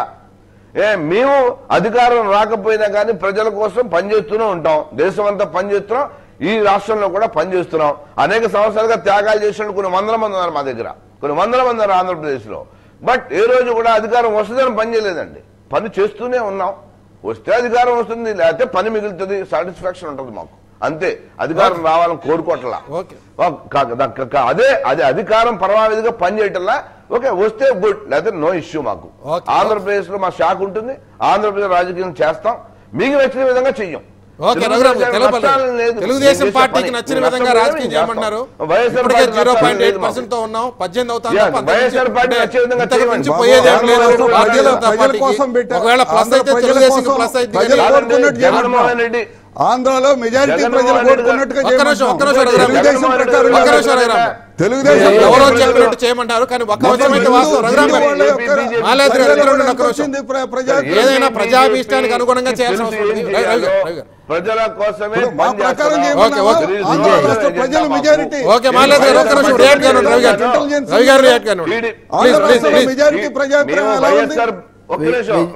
ఏ మేము అధికారం రాకపోయినా కానీ ప్రజల కోసం పనిచేస్తూనే ఉంటాం దేశం అంతా పనిచేస్తున్నాం ఈ రాష్ట్రంలో కూడా పనిచేస్తున్నాం అనేక సంవత్సరాలుగా త్యాగాలు చేసిన కొన్ని వందల మంది ఉన్నారు మా దగ్గర కొన్ని వందల మంది ఉన్నారు ఆంధ్రప్రదేశ్లో బట్ ఏ రోజు కూడా అధికారం వస్తుందని పని చేయలేదండి పని చేస్తూనే ఉన్నాం వస్తే అధికారం వస్తుంది లేకపోతే పని మిగులుతుంది సాటిస్ఫాక్షన్ ఉంటుంది మాకు అంతే అధికారం రావాలని కోరుకోవట్లా ఓకే ఒక- క- క- క- క- అదే అదే అధికారం పరమావధిగా పనిచేయటంలా ఓకే వస్తే గుడ్ లేకపోతే నో ఇష్యూ మాకు ఓకే. ఆంధ్రప్రదేశ్ లో మా శాఖ ఉంటుంది ఆంధ్రప్రదేశ్ రాజకీయం చేస్తాం మీకు నచ్చిన విధంగా చెయ్యం ఓకే రఘురామ్ గారు తెలుగుదేశం తెలపలేదు. నష్టాలు లేదు. తెలుగుదేశం మేము చేసే పార్టీకి పని. నచ్చిన మేము విధంగా నష్టం రాజకీయం లేదు, చేయమన్నారు చేస్తాం. వైఎస్ఆర్ ఇప్పటికే పార్టీ జీరో పాయింట్ నష్టాలు ఎయిట్ లేదు పర్సెంట్ తో ఉన్నాం పద్దెనిమిది అవుతాం Yeah, తప్ప అంతకు వైఎస్ఆర్ మించి పార్టీ అంటే నచ్చే విధంగా ఇంతకు చేయమని. మించి బాబు, పోయేది ఏం లేదు ఆంధ్రప్రదేశ్ భారతీయ ప్రజల- జనతా ప్రజల పార్టీకి. కోసం పెట్టారు. ఒకవేళ ప్లస్ ఆంధ్ర అయితే ప్రజల తెలుగుదేశం కోసం ప్లస్ అయితే ప్రజలు కానీ- కోరుకున్నట్టు జగన్మోహన్ రెడ్డి ఆంధ్రాలో మెజారిటీ జగన్మోహన్ ప్రజలు రెడ్డి గారు- కోరుకున్నట్టుగా ఒక్క నిమిషం, ఒక్క నిమిషం, చేయమంటున్నాం. రఘురామ్. తెలుగుదేశం ప్రకారం ఒక్క కాదు. నిమిషం, రఘురామ్. తెలుగుదేశం ఎవరో ప్రకారం చెప్పినట్టు చేయమంటారు కానీ ఒక్క మొత్తం నిమిషం అయితే హిందూ- వాస్తవం రఘురామ్ హిందూ గారు వాళ్ళ యొక్క మాలాద్రి గారు ప్రజలు ఎదురుండి ఒక్క ఎంత నిమిషం. వచ్చింది ప్ర- ప్రజా ఏదైనా ప్రజాభీష్టానికి అనుగుణంగా చేయాల్సిన అవసరం ఉంది. రవి- రవి గారు, రవి గారు. ప్రజల కోసమే ఇప్పుడు మా పని ప్రకారం చేస్తున్నాం. చేయమన్నావా? Okay, okay. ఆంధ్ర రాష్ట్ర ప్రజలు మెజారిటీ ఓకే మాలాద్రి గారు ఒక్క నిమిషం రియాక్ట్ గాను రవి గారు రవి గారు రియాక్ట్ గాను టీడీ- ప్లీజ్ ఆంధ్ర ప్లీజ్ రాష్ట్రంలో ప్లీజ్ మెజారిటీ ప్రజాభిప్రాయం మేము ఎలా ఉంది వైఎస్ఆర్ ఒక్క నిమిషం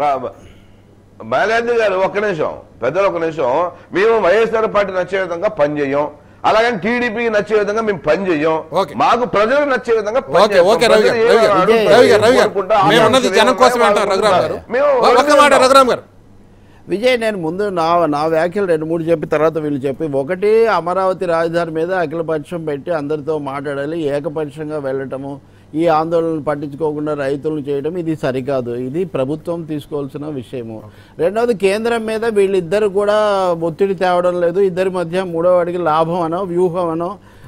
బాలాజీ గారు ఒక్క నిమిషం పెద్దలు ఒక్క నిమిషం మేము వైఎస్ఆర్ పార్టీ నచ్చే విధంగా పనిచేయం అలాగని టీడీపీకి నచ్చే విధంగా మేము పని చెయ్యం ఓకే. మాకు ప్రజలు నచ్చే విధంగా పని ఓకే చేస్తాం. ఓకే రవి గారు ప్రజలు రవి గారు ఏం రవి గారు అడుగుతారు, రవి గారు కోరుకుంటా, మేము ఉన్నది ఆకాంక్షలు జనం ఏమో కోసమే అంటారు వాళ్ళు రఘురామ్ గారు మేము ఒక్క మాట రఘురామ్ గారు విజయ్ నేను ముందు నా నా వ్యాఖ్యలు రెండు మూడు చెప్పి తర్వాత వీళ్ళు చెప్పి ఒకటి అమరావతి రాజధాని మీద అఖిలపక్షం పెట్టి అందరితో మాట్లాడాలి ఏకపక్షంగా వెళ్ళటము ఈ ఆందోళనలు పట్టించుకోకుండా రైతులను చేయడం ఇది సరికాదు ఇది ప్రభుత్వం తీసుకోవాల్సిన విషయము రెండవది కేంద్రం మీద వీళ్ళిద్దరు కూడా ఒత్తిడి తేవడం లేదు ఇద్దరి మధ్య మూడో వాడికి లాభం అనో వ్యూహం అనో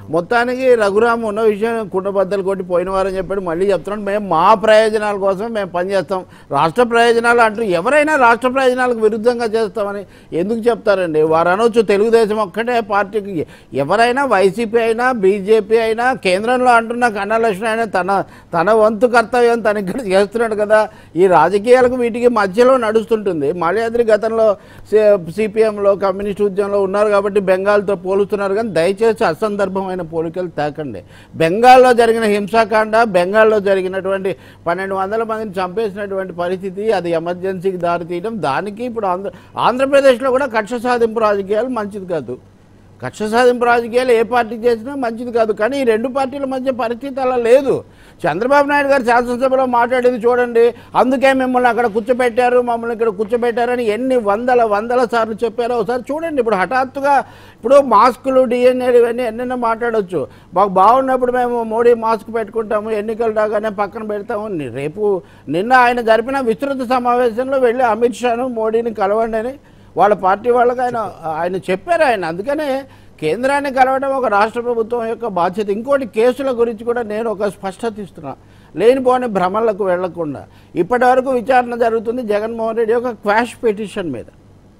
మొత్తానికి రఘురామ్ ఉన్న విషయం కుండబద్దలు కొట్టి పోయిన వారని చెప్పాడు మళ్ళీ చెప్తున్నాడు మేము మా ప్రయోజనాల కోసం మేము పనిచేస్తాం రాష్ట్ర ప్రయోజనాలు అంటూ ఎవరైనా రాష్ట్ర ప్రయోజనాలకు విరుద్ధంగా చేస్తామని ఎందుకు చెప్తారండి వారు అనొచ్చు తెలుగుదేశం ఒక్కటే పార్టీకి ఎవరైనా వైసీపీ అయినా బీజేపీ అయినా కేంద్రంలో అంటున్న కన్నలక్ష్మి అయినా తన తన వంతు కర్తవ్యం తన ఇక్కడ చేస్తున్నాడు కదా ఈ రాజకీయాలకు వీటికి మధ్యలో నడుస్తుంటుంది మాల్యాద్రి గతంలో సిపిఎంలో కమ్యూనిస్ట్ ఉద్యమంలో ఉన్నారు కాబట్టి బెంగాల్తో పోలుస్తున్నారు కానీ దయచేసి అసందర్భమైన పోలికలు తేకండి బెంగాల్లో జరిగిన హింసాకాండ బెంగాల్లో జరిగినటువంటి పన్నెండు వందల మందిని చంపేసినటువంటి పరిస్థితి అది ఎమర్జెన్సీకి దారితీయడం దానికి ఇప్పుడు ఆంధ్ర ఆంధ్రప్రదేశ్లో కూడా కక్ష సాధింపు రాజకీయాలు మంచిది కాదు కక్ష సాధింపు రాజకీయాలు ఏ పార్టీ చేసినా మంచిది కాదు కానీ ఈ రెండు పార్టీల మధ్య పరిస్థితి అలా లేదు చంద్రబాబు నాయుడు గారు శాసనసభలో మాట్లాడేది చూడండి అందుకే మిమ్మల్ని అక్కడ కూర్చోబెట్టారు మమ్మల్ని ఇక్కడ కూర్చోబెట్టారని ఎన్ని వందల వందల సార్లు చెప్పారో ఒకసారి చూడండి ఇప్పుడు హఠాత్తుగా ఇప్పుడు మాస్కులు డిఎన్ఏలు ఇవన్నీ ఎన్నెన్నో మాట్లాడొచ్చు మాకు బాగున్నప్పుడు మేము మోడీ మాస్క్ పెట్టుకుంటాము ఎన్నికలు రాగానే పక్కన పెడతాము ని- రేపు నిన్న ఆయన జరిపిన విస్తృత సమావేశంలో వెళ్ళి అమిత్ షాను మోడీని కలవండి అని వాళ్ళ పార్టీ వాళ్ళకి ఆయన ఆయన చెప్పారు ఆయన అందుకనే కేంద్రాన్ని కలవడం ఒక రాష్ట్ర ప్రభుత్వం యొక్క బాధ్యత ఇంకోటి కేసుల గురించి కూడా నేను ఒక స్పష్టత ఇస్తున్నా లేనిపోని భ్రమలకు వెళ్లకుండా ఇప్పటి వరకు విచారణ జరుగుతుంది జగన్మోహన్ రెడ్డి యొక్క క్వాష్ పిటిషన్ మీద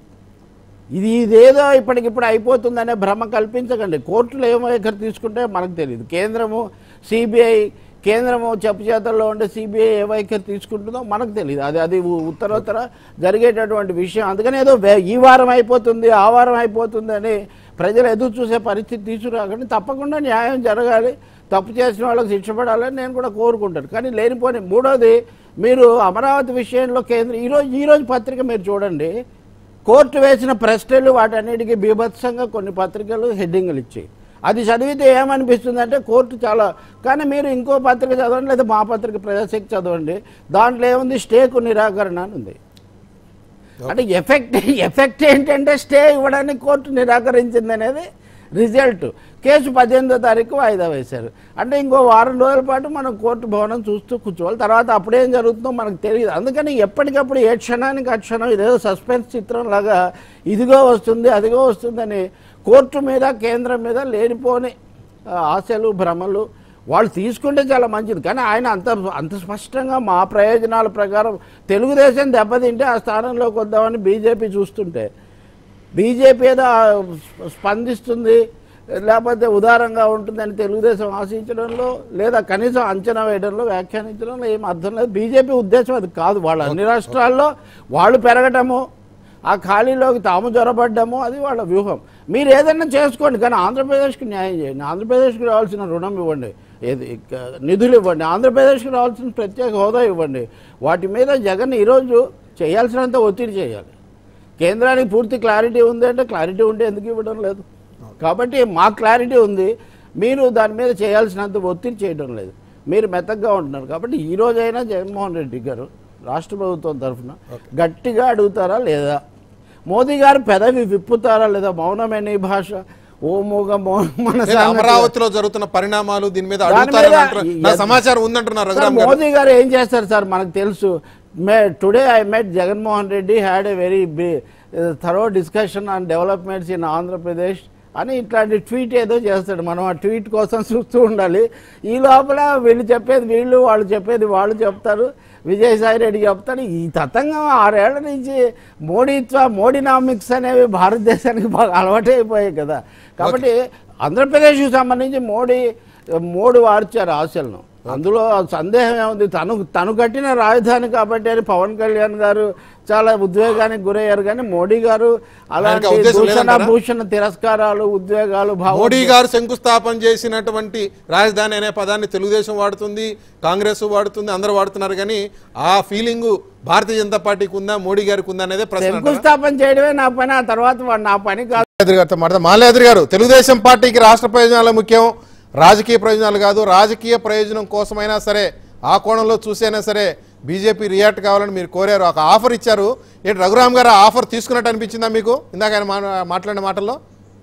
ఇది ఇదేదో ఇప్పటికిప్పుడు అయిపోతుందనే భ్రమ కల్పించకండి కోర్టులు ఏం వైఖరి తీసుకుంటే మనకు తెలియదు కేంద్రము సిబిఐ కేంద్రము చెప్పు చేతల్లో ఉండే సిబిఐ ఏ వైఖరి తీసుకుంటుందో మనకు తెలియదు అది అది ఉ- ఉత్తరోత్తర జరిగేటటువంటి విషయం అందుకని ఏదో వే- ఈ వారం అయిపోతుంది ఆ వారం అయిపోతుంది అని ప్రజలు ఎదురు చూసే పరిస్థితి తీసుకురాకండి తప్పకుండా న్యాయం జరగాలి తప్పు చేసిన వాళ్ళకి శిక్ష పడాలని నేను కూడా కోరుకుంటాను కానీ లేనిపోని మూడోది మీరు అమరావతి విషయంలో కేంద్రం ఈరోజు ఈరోజు పత్రిక మీరు చూడండి కోర్టు వేసిన ప్రశ్నలు వాటన్నిటికీ బీభత్సంగా కొన్ని పత్రికలు హెడ్డింగ్లు ఇచ్చాయి అది చదివితే ఏమనిపిస్తుందంటే కోర్టు చాలా కానీ మీరు ఇంకో పత్రిక చదవండి లేదా మా పత్రిక ప్రజాశక్తి చదవండి దాంట్లో ఏముంది స్టేకు నిరాకరణ అని ఉంది అంటే ఎఫెక్ట్ ఎఫెక్ట్ ఏంటంటే స్టే ఇవ్వడానికి కోర్టు నిరాకరించింది అనేది రిజల్ట్ కేసు పద్దెనిమిదో తారీఖు వాయిదా వేశారు అంటే ఇంకో వారం రోజుల పాటు మనం కోర్టు భవనం చూస్తూ కూర్చోవాలి తర్వాత అప్పుడేం జరుగుతుందో మనకు తెలియదు అందుకని ఎప్పటికప్పుడు ఏ క్షణానికి ఆ క్షణం ఇదేదో సస్పెన్స్ చిత్రం లాగా ఇదిగో వస్తుంది అదిగో వస్తుందని కోర్టు మీద కేంద్రం మీద లేనిపోని ఆ, ఆశలు భ్రమలు వాళ్ళు తీసుకుంటే చాలా మంచిది కానీ ఆయన అంత అంత స్పష్టంగా మా ప్రయోజనాల ప్రకారం తెలుగుదేశం దెబ్బతింటే ఆ స్థానంలోకి వద్దామని బీజేపీ చూస్తుంటే బీజేపీ ఏదో స్పందిస్తుంది లేకపోతే ఉదారంగా ఉంటుందని తెలుగుదేశం ఆశించడంలో లేదా కనీసం అంచనా వేయడంలో వ్యాఖ్యానించడంలో ఏం అర్థం లేదు బీజేపీ ఉద్దేశం అది కాదు వాళ్ళు అన్ని రాష్ట్రాల్లో వాళ్ళు పెరగటము ఆ ఖాళీలోకి తాము జొరబడ్డము అది వాళ్ళ వ్యూహం మీరు ఏదైనా చేసుకోండి కానీ ఆంధ్రప్రదేశ్కి న్యాయం చేయండి ఆంధ్రప్రదేశ్కి రావాల్సిన రుణం ఇవ్వండి ఏది ఇక నిధులు ఇవ్వండి ఆంధ్రప్రదేశ్కి రావాల్సిన ప్రత్యేక హోదా ఇవ్వండి వాటి మీద జగన్ ఈరోజు చేయాల్సినంత ఒత్తిడి చేయాలి కేంద్రానికి పూర్తి క్లారిటీ ఉంది అంటే క్లారిటీ ఉంటే ఎందుకు ఇవ్వడం లేదు కాబట్టి మా క్లారిటీ ఉంది మీరు దాని మీద చేయాల్సినంత ఒత్తిడి చేయడం లేదు మీరు మెత్తగా ఉంటున్నారు కాబట్టి ఈ రోజైనా జగన్మోహన్ రెడ్డి గారు రాష్ట్ర ప్రభుత్వం తరఫున గట్టిగా అడుగుతారా లేదా మోదీ గారు పెదవి విప్పుతారా లేదా మౌనమే నీ భాష ఓ మూగ మౌ- మన లేదా సంగతి- అమరావతిలో జరుగుతున్న పరిణామాలు దీని మీద దాని అడుగుతారని మీద అంటున్నారు. నా ఈ- సమాచారం ఉందంటున్నారు సార్, రఘురామ్ గారు మోదీ గారు ఏం చేస్తారు సార్ మనకు తెలుసు may today I met Jaganmohan Reddy had a very thorough discussion on developments in Andhra Pradesh అని ఇట్లాంటి ట్వీట్ ఏదో చేస్తాడు మనం ఆ ట్వీట్ కోసం చూస్తూ ఉండాలి ఈ లోపల వీళ్ళు చెప్పేది వీళ్ళు వాళ్ళు చెప్పేది వాళ్ళు చెప్తారు విజయసాయి రెడ్డి చెప్తాడు ఈ తతంగం ఆరేళ్ల నుంచి మోడీత్వ మోడీనామిక్స్ అనేవి భారతదేశానికి బాగా అలవాటు అయిపోయాయి కదా కాబట్టి ఆంధ్రప్రదేశ్కి సంబంధించి మోడీ మోడీ వార్చారు ఆశలను అందులో సందేహం ఏముంది తను తను కట్టిన రాజధాని కాబట్టి అని పవన్ కళ్యాణ్ గారు చాలా ఉద్వేగానికి గురయ్యారు కానీ మోడీ గారు అలాంటి ఆయనకి ఆ ఉద్దేశం దూషణ లేదంటారా? భూషణ తిరస్కారాలు ఉద్వేగాలు మోడీ భావోద్వేగాలు గారు శంకుస్థాపన చేసినటువంటి రాజధాని అనే పదాన్ని తెలుగుదేశం వాడుతుంది కాంగ్రెస్ వాడుతుంది అందరూ వాడుతున్నారు కానీ ఆ ఫీలింగ్ భారతీయ జనతా పార్టీకి ఉందా మోడీ గారికి ఉందా అనేది ప్రశ్న అంటారా? శంకుస్థాపన చేయడమే నా పని ఆ తర్వాత వాడు నా పని కాదు మాల్యాద్రి గారితో మాట్లాడదాం మాల్యాద్రి గారు తెలుగుదేశం పార్టీకి రాష్ట్ర ప్రయోజనాలు ముఖ్యం రాజకీయ ప్రయోజనాలు కాదు రాజకీయ ప్రయోజనం కోసమైనా సరే ఆ కోణంలో చూసైనా సరే బీజేపీ రియాక్ట్ కావాలని మీరు కోరారు ఒక ఆఫర్ ఇచ్చారు ఏంటి రఘురామ్ గారు ఆ ఆఫర్ తీసుకున్నట్టు అనిపించిందా మీకు ఇందాక ఆయన మా- మాట్లాడిన మాటల్లో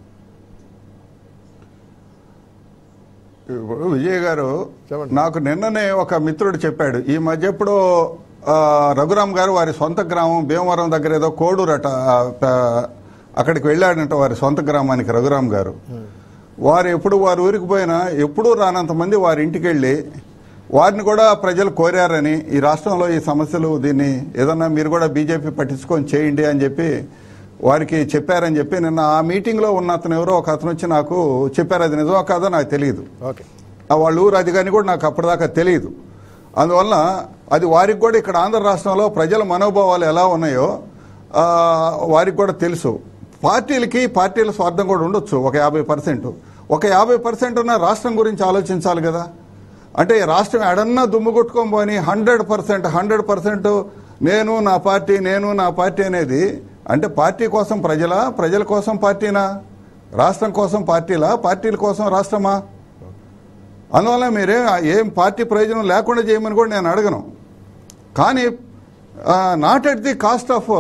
ఇప్పుడు విజయ్ గారు చెప్పండి. నాకు నిన్ననే ఒక మిత్రుడు చెప్పాడు ఈ మధ్య ఎప్పుడో ఆ, రఘురామ్ గారు వారి సొంత గ్రామం భీమవరం దగ్గర ఏదో కోడూరట ఆ, ప- అక్కడికి వెళ్ళాడంట వారి సొంత గ్రామానికి రఘురామ్ గారు వారు ఎప్పుడు వారి ఊరికి పోయినా ఎప్పుడూ రానంత మంది వారి ఇంటికి వెళ్ళి వారిని కూడా ప్రజలు కోరారని ఈ రాష్ట్రంలో ఈ సమస్యలు దీన్ని ఏదన్నా మీరు కూడా బీజేపీ పట్టించుకొని చేయండి అని చెప్పి వారికి చెప్పారని చెప్పి నిన్న ఆ మీటింగ్లో ఉన్న అతను ఎవరో ఒక అతను వచ్చి నాకు చెప్పారు అది నిజమో కాదో నాకు తెలియదు ఓకే ఆ వాళ్ళ ఊరు అది కానీ కూడా నాకు అప్పటిదాకా తెలియదు అందువల్ల అది వారికి కూడా ఇక్కడ ఆంధ్ర రాష్ట్రంలో ప్రజల మనోభావాలు ఎలా ఉన్నాయో ఆ, వారికి కూడా తెలుసు పార్టీలకి పార్టీల స్వార్థం కూడా ఉండొచ్చు ఒక యాభై పర్సెంట్ ఒక యాభై పర్సెంట్ ఉన్న రాష్ట్రం గురించి ఆలోచించాలి కదా అంటే ఈ రాష్ట్రం ఎడన్నా దుమ్ము కొట్టుకొని పోని హండ్రెడ్ పర్సెంట్ హండ్రెడ్ పర్సెంట్ నేను నా పార్టీ నేను నా పార్టీ అనేది అంటే పార్టీ కోసం ప్రజలా ప్రజల కోసం పార్టీనా రాష్ట్రం కోసం పార్టీలా పార్టీల కోసం రాష్ట్రమా అందువల్ల మీరే ఏం పార్టీ ప్రయోజనం లేకుండా చేయమని కూడా నేను అడగను కానీ not at the cost of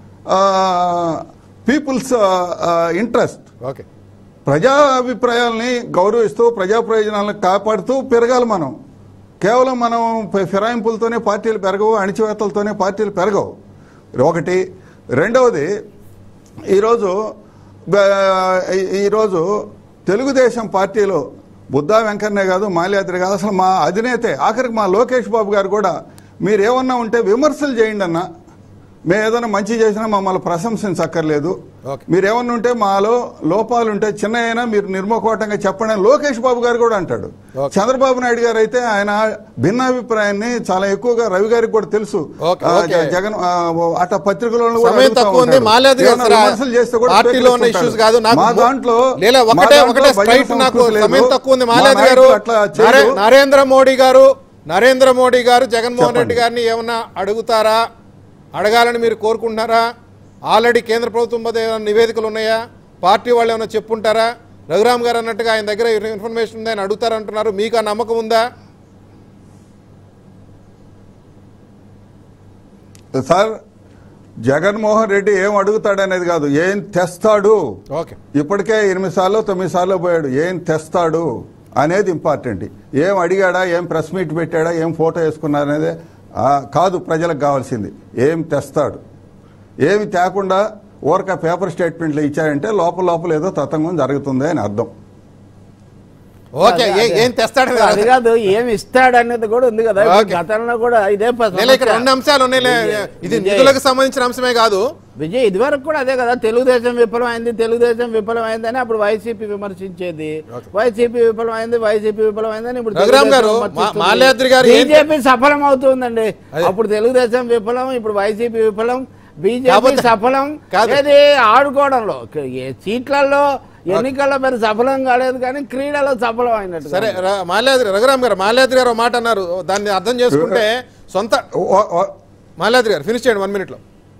people's interest okay ప్రజా అభిప్రాయాల్ని గౌరవిస్తూ ప్రజా ప్రయోజనాలను కాపాడుతూ పెరగాలి మనం కేవలం మనం ఫి- ఫిరాయింపులతోనే పార్టీలు పెరగవు అణిచివేతలతోనే పార్టీలు పెరగవు ఒకటి రెండవది ఈరోజు బ- ఈ- ఈరోజు తెలుగుదేశం పార్టీలో బుద్ధా వెంకన్నే కాదు మాల్యాద్రి కాదు అసలు మా అధినేతే ఆఖరికి మా లోకేష్ బాబు గారు కూడా మీరు ఏమన్నా ఉంటే విమర్శలు చేయండి అన్న మేము ఏదైనా మంచి చేసినా మమ్మల్ని ప్రశంసించక్కర్లేదు ఓకే. మీరు ఏమన్నా ఉంటే మాలో లోపాలు ఉంటే చిన్న అయినా మీరు నిర్మోకోటంగా చెప్పండి అని లోకేష్ బాబు గారు కూడా అంటాడు ఓకే. చంద్రబాబు నాయుడు గారు అయితే ఆయన భిన్నాభిప్రాయాన్ని చాలా ఎక్కువగా రవి గారికి కూడా తెలుసు ఓకే, ఆ, ఓకే. జ- జగన్ ఆ, అట్లా పత్రికలలో కూడా సమయం అడుగుతా తక్కువ ఉంది ఉంటాడు. మాల్యాద్రి గారు ఏమన్నా సరే, విమర్శలు చేస్తే కూడా పార్టీలో ఉన్న స్వీకరిస్తుంటాడు. ఇష్యూస్ కాదు నాకు మా ము- దాంట్లో లేదా మా ఒకటే దాంట్లో ఒకటే భజన స్ట్రైట్ నాకు సంస్కృతి లేదు. సమయం తక్కువ ఉంది మా మాల్యాద్రి గారు నాయకులు అట్లా చేయరు. నరే- నరేంద్ర మోడీ గారు నరేంద్ర మోడీ గారు జగన్మోహన్ రెడ్డి గారిని ఏమన్నా అడుగుతారా అడగాలని మీరు కోరుకుంటున్నారా ఆల్రెడీ కేంద్ర ప్రభుత్వం మీద ఏమైనా నివేదికలు ఉన్నాయా పార్టీ వాళ్ళు ఏమైనా చెప్పుంటారా రఘురామ్ గారు అన్నట్టుగా ఆయన దగ్గర ఇన్ఫర్మేషన్ ఉందని అడుగుతారంటున్నారు మీకు ఆ నమ్మకం ఉందా సార్ జగన్మోహన్ రెడ్డి ఏం అడుగుతాడు అనేది కాదు ఏం తెస్తాడు ఓకే ఇప్పటికే ఎనిమిది సార్లు తొమ్మిది సార్లు పోయాడు ఏం తెస్తాడు అనేది ఇంపార్టెంట్ ఏం అడిగాడా ఏం ప్రెస్ మీట్ పెట్టాడా ఏం ఫోటో వేసుకున్నాడు అనేది ఆ, కాదు ప్రజలకు కావాల్సింది ఏం తెస్తాడు ఏమి తేకుండా ఊరక పేపర్ స్టేట్మెంట్లు ఇచ్చారంటే లోపల లోపల ఏదో తతంగం జరుగుతుంది అని అర్థం ఓకే ఏ- ఏం తెస్తాడని అది కాదు ఏమి ఇస్తాడు అనేది కూడా ఉంది కదా ఇప్పుడు ఓకే. గతంలో కూడా ఇదే ప- నేను ఇక్కడ సమస్య. రెండు అంశాలు ఉన్నాయి లే. ఇది విజయ్. నిధులకు సంబంధించిన అంశమే కాదు విజయ్ ఇదివరకు కూడా అదే కదా తెలుగుదేశం విఫలమైంది తెలుగుదేశం విఫలమైందని అప్పుడు వైసీపీ విమర్శించేది వైసీపీ విఫలమైంది వైసీపీ విఫలమైందని ఇప్పుడు రఘురామ్ తెలుగుదేశం గారు, విమర్శిస్తుంది. మా- మాల్యాద్రి గారు ఏం- బీజేపీ సఫలం అవుతుందండి అదే. అప్పుడు తెలుగుదేశం విఫలం ఇప్పుడు వైసీపీ విఫలం బీజేపీ కాకపోతే- సఫలం కాదు. ఏది ఆడుకోవడంలో ఏ సీట్లలో ఎన్నికల్లో మరి సఫలం కాలేదు కానీ క్రీడలో సఫలం అయినట్టు సరే ర- మాల్యాద్రి రఘురామ్ గారు మాల్యాద్రి గారు ఒక మాట అన్నారు దాన్ని అర్థం చేసుకుంటే సొంత ఓ- ఓ- మాల్యాద్రి గారు ఫినిష్ చేయండి వన్ మినిట్ లో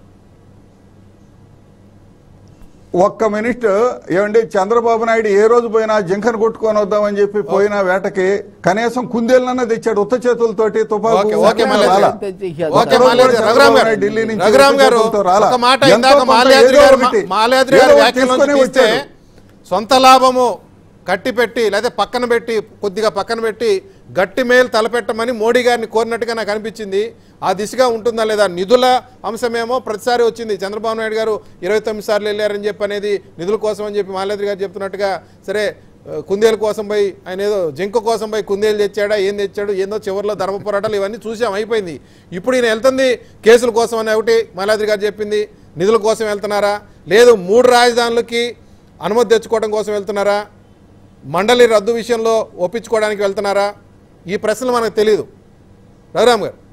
ఒక్క మినిట్ ఏమండి చంద్రబాబు నాయుడు ఏ రోజు పోయినా జింకను కొట్టుకొని వద్దామని చెప్పి పోయిన వేటకి కనీసం కుందేళ్ళన్నా తెచ్చాడు ఉత్త చేతులతోటి తుపాకు ఓకే, ఓకే, ఊపుకొని మళ్ళీ రాలా. తెచ్చి ఓకే ఒక్క రోజు మాల్యాద్రి కూడా రఘురామ్ గారు చంద్రబాబు ఢిల్లీ నుంచి రఘురామ్ గారు చేతులతో రాలా. ఒక మాట ఎంతో ఇందాక కొంత మాల్యాద్రి ఏదో గారు ఒకటి, మాల్యాద్రి ఏదో గారు ఒకటి వ్యాఖ్యల నుంచి తీసుకొని తీస్తే వచ్చాడు. సొంత లాభము కట్టి పెట్టి లేదా పక్కన పెట్టి కొద్దిగా పక్కన పెట్టి గట్టి మేలు తలపెట్టమని మోడీ గారిని కోరినట్టుగా నాకు అనిపించింది ఆ దిశగా ఉంటుందా లేదా నిధుల అంశమేమో ప్రతిసారి వచ్చింది చంద్రబాబు నాయుడు గారు ఇరవై తొమ్మిది సార్లు వెళ్ళారని చెప్పి అనేది నిధుల కోసం అని చెప్పి మాల్యాద్రి గారు చెప్తున్నట్టుగా సరే ఆ, కుందేలు కోసం పోయి ఆయన ఏదో జింక కోసం పోయి కుందేలు తెచ్చాడా ఏం తెచ్చాడు ఏందో చివరిలో ధర్మ పోరాటాలు ఇవన్నీ చూసాం అయిపోయింది ఇప్పుడు ఈయన వెళ్తుంది కేసుల కోసం అని ఒకటి మాలాద్రి గారు చెప్పింది నిధుల కోసం వెళ్తున్నారా లేదు మూడు రాజధానులకి అనుమతి తెచ్చుకోవడం కోసం వెళ్తున్నారా మండలి రద్దు విషయంలో ఒప్పించుకోవడానికి వెళ్తున్నారా ఈ ప్రశ్నలు మనకు తెలియదు రఘురామ్ గారు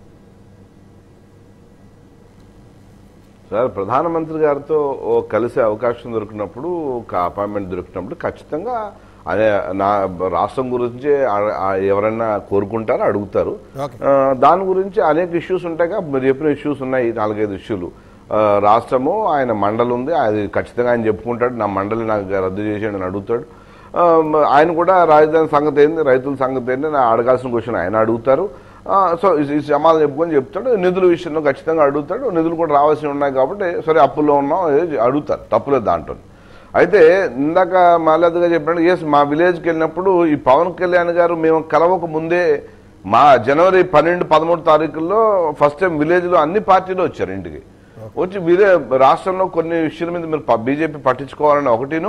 సార్ ప్రధానమంత్రి గారితో ఓ కలిసే అవకాశం దొరికినప్పుడు ఒక అపాయింట్మెంట్ దొరికినప్పుడు ఖచ్చితంగా అదే నా రాష్ట్రం గురించి ఆ- ఆ ఎవరైనా కోరుకుంటారో అడుగుతారు ఓకే. ఆ, దాని గురించి అనేక ఇష్యూస్ ఉంటాయి కదా మీరు చెప్పిన ఇష్యూస్ ఉన్నాయి నాలుగైదు ఇష్యూలు ఆ, రాష్ట్రము ఆయన మండలి ఉంది అది ఖచ్చితంగా ఆయన చెప్పుకుంటాడు నా మండలి నాకు రద్దు చేసాడు అని అడుగుతాడు ఆ, ఆయన కూడా రాజధాని సంగతి ఏంది రైతుల సంగతి ఏంది నా అడగాల్సిన క్వశ్చన్ ఆయన అడుగుతారు ఆ, సో ఈ- ఈ సమాధానం చెప్పుకొని చెప్తాడు నిధుల విషయంలో ఖచ్చితంగా అడుగుతాడు నిధులు కూడా రావాల్సి ఉన్నాయి కాబట్టి సరే అప్పుల్లో ఉన్నాం ఏది అడుగుతారు తప్పులేదు దాంట్లో అయితే ఇందాక మాల్యాద్గా చెప్పినట్టు ఎస్ మా విలేజ్కి వెళ్ళినప్పుడు ఈ పవన్ కళ్యాణ్ గారు మేము కలవక ముందే మా జనవరి పన్నెండు పదమూడు తారీఖుల్లో ఫస్ట్ టైం విలేజ్లో అన్ని పార్టీలు వచ్చారు ఇంటికి వచ్చి మీరే రాష్ట్రంలో కొన్ని విషయాల మీద మీరు బీజేపీ పట్టించుకోవాలని ఒకటిను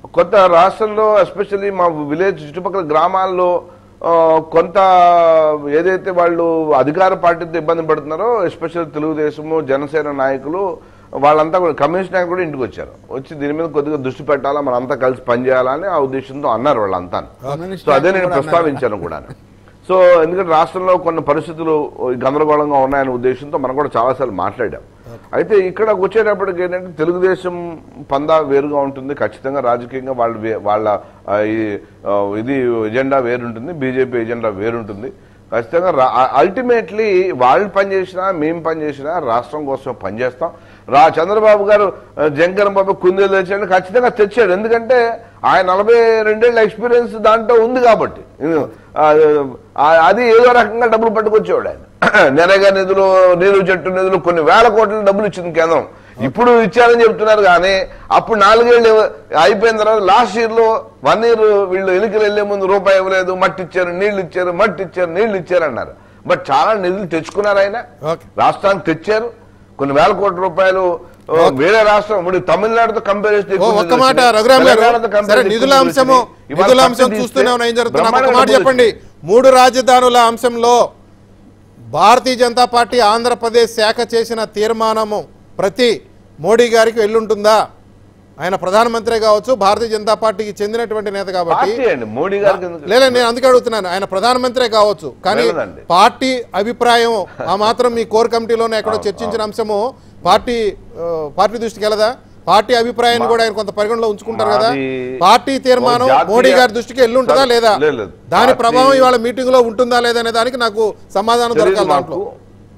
కొత్త రాష్ట్రంలో ఎస్పెషల్లీ మా విలేజ్ చుట్టుపక్కల గ్రామాల్లో ఆ, కొంత ఏదైతే వాళ్ళు అధికార పార్టీతో ఇబ్బంది పడుతున్నారో ఎస్పెషల్ తెలుగుదేశము జనసేన నాయకులు వాళ్ళంతా కూడా కమ్యూనిస్ట్ నాయకులు కూడా ఇంటికి వచ్చారు వచ్చి దీని మీద కొద్దిగా దృష్టి పెట్టాలా మనం అంతా కలిసి పనిచేయాలని ఆ ఉద్దేశంతో అన్నారు వాళ్ళంతా సో అదే నేను ప్రస్తావించాను కూడా సో ఎందుకంటే రాష్ట్రంలో కొన్ని పరిస్థితులు గందరగోళంగా ఉన్నాయనే ఉద్దేశంతో మనం కూడా చాలాసార్లు మాట్లాడాం అయితే ఇక్కడ వచ్చేటప్పటికి ఏంటంటే తెలుగుదేశం పందా వేరుగా ఉంటుంది ఖచ్చితంగా రాజకీయంగా వాళ్ళ వే- వాళ్ళ ఆ, ఈ, ఆ, ఇది ఎజెండా వేరుంటుంది బీజేపీ ఎజెండా వేరుంటుంది ఖచ్చితంగా అల్టిమేట్లీ వాళ్ళు పనిచేసినా మేము పనిచేసినా రాష్ట్రం కోసం పనిచేస్తాం రా చంద్రబాబు గారు ఆ, జంకర్ బాబు కుందేలు తెచ్చాడు ఖచ్చితంగా తెచ్చాడు ఎందుకంటే ఆయన నలభై రెండేళ్ల ఎక్స్పీరియన్స్ దాంట్లో ఉంది కాబట్టి ఆ, ఆ, అది ఏదో రకంగా డబ్బులు పట్టుకొచ్చేవాడు ఆయన నెరగా నిధులు నీరు చెట్టు నిధులు కొన్ని వేల కోట్ల డబ్బులు ఇచ్చింది కేంద్రం ఇప్పుడు ఇచ్చారని చెప్తున్నారు కానీ అప్పుడు నాలుగేళ్లు అయిపోయిన తర్వాత లాస్ట్ ఇయర్ లో వన్ ఇయర్ వీళ్ళు ఎన్నికలు వెళ్లే ముందు రూపాయి ఇవ్వలేదు మట్టి ఇచ్చారు నీళ్లు ఇచ్చారు మట్టి ఇచ్చారు నీళ్లు ఇచ్చారు అన్నారు బట్ చాలా నిధులు తెచ్చుకున్నారు ఆయన ఓకే. రాష్ట్రానికి తెచ్చారు కొన్ని వేల కోట్ల రూపాయలు ఆ, వేరే రాష్ట్రం ఇప్పుడు తమిళనాడుతో కంపేర్ చేస్తే ఓ ఎక్కువ ఒక్క నిధులు మాట వచ్చినాయి. రఘురామ్ గారు తెలంగాణతో compare సరే చేస్తే నిధుల ఎక్కువ అంశము వచ్చినాయి. ఇవాళ నిధుల అంశం పక్కన చూస్తూనే తీస్తే ఉన్నాం ఏం జరుగుతుంది నాకు ఒక బ్రహ్మాండంగా మాట డబ్బులు చెప్పండి మూడు రాజధానుల అంశంలో భారతీయ జనతా పార్టీ ఆంధ్రప్రదేశ్ శాఖ చేసిన తీర్మానము ప్రతి మోడీ గారికి వెళ్ళుంటుందా ఆయన ప్రధానమంత్రి కావచ్చు భారతీయ జనతా పార్టీకి చెందినటువంటి నేత కాబట్టి పార్టీ అండి మోడీ గారికి ఎందుకు? లేదు నేను అందుకే అడుగుతున్నాను ఆయన ప్రధానమంత్రే కావచ్చు కానీ వెళ్ళదండి. పార్టీ అభిప్రాయం ఆ మాత్రం మీ కోర్ కమిటీలోనే ఎక్కడో చర్చించిన అంశము పార్టీ ఆ, పార్టీ దృష్టికి వెళ్ళదా పార్టీ అభిప్రాయాన్ని కూడా ఆయన కొంత పరిగణలో ఉంచుకుంటారు కదా మాది పార్టీ తీర్మానం ఓ జాతీయ- మోడీ గారి దృష్టికి వెళ్ళి ఉంటుందా సార్, లేదా లేదు, లేదు. దాని పార్టీ- ప్రభావం ఇవాళ మీటింగ్ లో ఉంటుందా లేదా అనే దానికి నాకు సమాధానం తెలీదు దొరకాలి దాంట్లో మాకు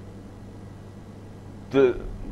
తె-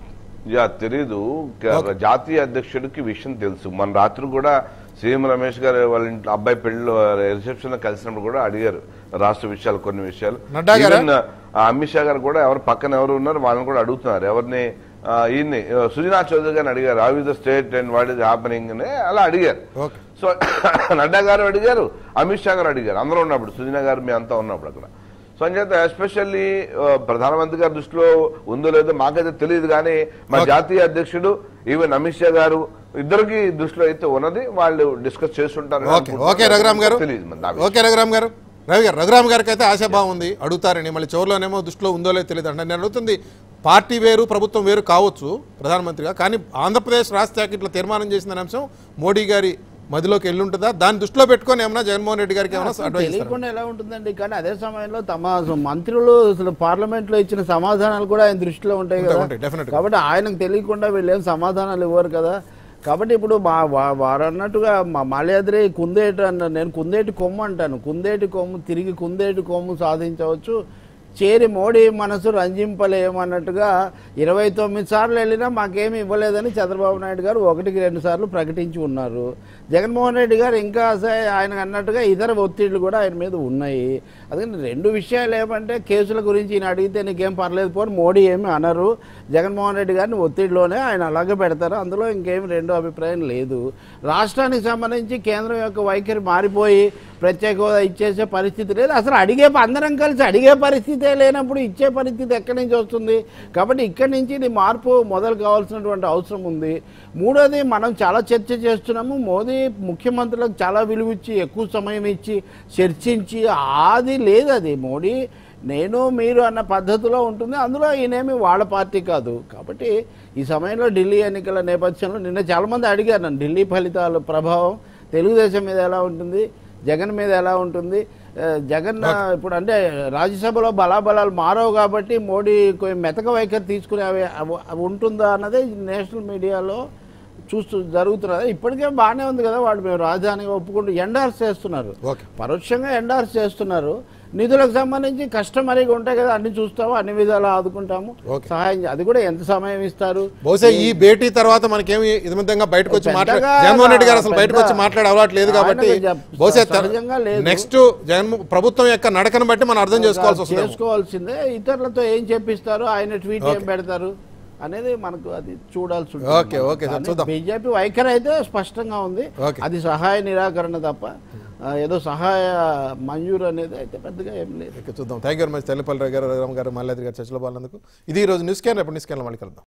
యా తెలీదు క- జాతీయ అధ్యక్షుడికి విషయం తెలుసు మన రాత్రి కూడా సీఎం రమేష్ గారు వాళ్ళ ఇంట్లో అబ్బాయి పెళ్లిలో రిసెప్షన్ లో కలిసినప్పుడు కూడా అడిగారు రాష్ట్ర విషయాలు కొన్ని విషయాలు నడ్డా గారా? Even, ఆ, అమిత్ షా గారు కూడా ఎవరు పక్కన ఎవరు ఉన్నారు వాళ్ళని కూడా అడుగుతున్నారు ఎవరిని ఆ, ఈయన్ని ఆ, సుజనా చౌదరి గారిని అడిగారు how is the state and what is happening అని అలా అడిగారు ఓకే సో నడ్డా గారు అడిగారు అమిత్ షా గారు అడిగారు అందరూ ఉన్నప్పుడు సుజనా గారు మీ అంతా ఉన్నప్పుడు అక్కడ సో అంచేత ఎస్పెషల్లీ ప్రధానమంత్రి గారి దృష్టిలో ఉందో లేదో మాకైతే తెలియదు కానీ మా జాతీయ అధ్యక్షుడు ఈవెన్ అమిత్ షా గారు ఇద్దరికి దృష్టిలో అయితే ఉన్నది వాళ్ళు డిస్కస్ చేస్తుంటారు ఓకే ఓకే రఘురామ్ గారు తెలియదు మరి నా విషయం. ఓకే రఘురామ్ గారు రవి గారు రఘురామ్ గారికి అయితే ఆశాభావం ఉంది అడుగుతారని మళ్ళీ చివరిలోనేమో దృష్టిలో ఉందో లేదో తెలియదు అంటే నేను అడుగుతుంది పార్టీ వేరు ప్రభుత్వం వేరు కావచ్చు ప్రధానమంత్రిగా కానీ ఆంధ్రప్రదేశ్ రాష్ట్ర శాఖ ఇట్లా తీర్మానం చేసిన అంశం మోడీ గారి మదిలోకి వెళ్ళి ఉంటుందా దాన్ని దృష్టిలో పెట్టుకొని ఏమన్నా జగన్మోహన్ రెడ్డి గారికి ఏమైనా అడ్వైస్ ఇస్తారా? తెలియకుండా ఎలా ఉంటుందండి కానీ అదే సమయంలో తమ మంత్రులు అసలు పార్లమెంట్ లో ఇచ్చిన సమాధానాలు కూడా ఆయన దృష్టిలో ఉంటాయి ఉంటాయి, కదా ఉంటాయి, definitely. కాబట్టి ఆయనకు తెలియకుండా వీళ్ళు ఏం సమాధానాలు ఇవ్వరు కదా కాబట్టి ఇప్పుడు మా వా- వారు అన్నట్టుగా మా మాల్యాద్రి కుందేటి అన్న నేను కుందేటి కొమ్ము అంటాను కుందేటి కొమ్ము తిరిగి కుందేటి కొమ్ము సాధించవచ్చు చేరి మోడీ మనసు రంజింపలేమన్నట్టుగా ఇరవై తొమ్మిది సార్లు వెళ్ళినా మాకేమి ఇవ్వలేదని చంద్రబాబు నాయుడు గారు ఒకటికి రెండు సార్లు ప్రకటించి ఉన్నారు జగన్మోహన్ రెడ్డి గారు ఇంకా సే- ఆయన అన్నట్టుగా ఇతర ఒత్తిళ్లు కూడా ఆయన మీద ఉన్నాయి అందుకని రెండు విషయాలు ఏమంటే కేసుల గురించి ఈయన అడిగితే నీకేం పర్లేదు పోని మోడీ ఏమి అనరు జగన్మోహన్ రెడ్డి గారిని ఒత్తిడిలోనే ఆయన అలాగే పెడతారు అందులో ఇంకేం రెండో అభిప్రాయం లేదు రాష్ట్రానికి సంబంధించి కేంద్రం యొక్క వైఖరి మారిపోయి ప్రత్యేక హోదా ఇచ్చేసే పరిస్థితి లేదు అసలు అడిగే అందరం కలిసి అడిగే పరిస్థితే లేనప్పుడు ఇచ్చే పరిస్థితి ఎక్కడి నుంచి వస్తుంది కాబట్టి ఇక్కడి నుంచి ఇది మార్పు మొదలు కావాల్సినటువంటి అవసరం ఉంది మూడోది మనం చాలా చర్చ చేస్తున్నాము మోదీ ముఖ్యమంత్రులకు చాలా విలువ ఇచ్చి ఎక్కువ సమయం ఇచ్చి చర్చించి అది లేదు అది మోడీ నేను మీరు అన్న పద్ధతిలో ఉంటుంది అందులో ఈయనేమి వాళ్ళ పార్టీ కాదు కాబట్టి ఈ సమయంలో ఢిల్లీ ఎన్నికల నేపథ్యంలో నిన్న చాలామంది అడిగారు నన్ను ఢిల్లీ ఫలితాల ప్రభావం తెలుగుదేశం మీద ఎలా ఉంటుంది జగన్ మీద ఎలా ఉంటుంది ఆ, జగన్ ఇప్పుడు అంటే రాజ్యసభలో బలాబలాలు మారవు కాబట్టి మోడీ కొంచెం మెతక వైఖరి తీసుకునే అవి అవి- అవి ఉంటుందా అన్నది నేషనల్ మీడియాలో చూస్తూ జరుగుతున్నది ఇప్పటికే బాగానే ఉంది కదా వాడు మేము రాజధానిగా ఒప్పుకుంటూ ఎండార్స్ చేస్తున్నారు ఓకే. పరోక్షంగా ఎండార్స్ చేస్తున్నారు నిధులకు సంబంధించి కస్టమరీగా ఉంటాయి కదా అన్ని చూస్తాము అన్ని విధాలు ఆదుకుంటాము ఓకే. సహాయం చే- అది కూడా ఎంత సమయం ఇస్తారు బహుశా ఈ భేటీ తర్వాత మనకేమి ఇదిమితంగా బయటకు వచ్చి మాట్లాడే పెద్దగా జగన్మోహన్ రెడ్డి గారు అసలు బయటకు వచ్చి పెద్ద- మాట్లాడే అలవాటు లేదు కాబట్టి ఆయనకు జప్- బహుశా సహజంగా లేదు. నెక్స్ట్ జగన్ ప్రభుత్వం యొక్క నడకను బట్టి మనం అర్థం చేసుకోవాల్సి వస్తుంది చేసుకోవాల్సిందే ఇతరులతో ఏం చెప్పిస్తారు ఆయన ట్వీట్ ఏం పెడతారు అనేది మనకు అది చూడాల్సి ఓకే, ఓకే సార్, చూద్దాం. బీజేపీ వైఖరి అయితే స్పష్టంగా ఉంది ఓకే. అది సహాయ నిరాకరణ తప్ప ఆ, ఏదో సహాయ మంజూరు అనేది అయితే పెద్దగా ఏం లేదు ఇక చూద్దాం thank you very much Tellapalli garu Raghuram గారు మల్లాద్రి గారు చర్చలో పాల్గొన్నందుకు ఇది ఈ రోజు న్యూస్ క్యాన్ రేపు న్యూస్ క్యాన్ మళ్ళీ కలుద్దాం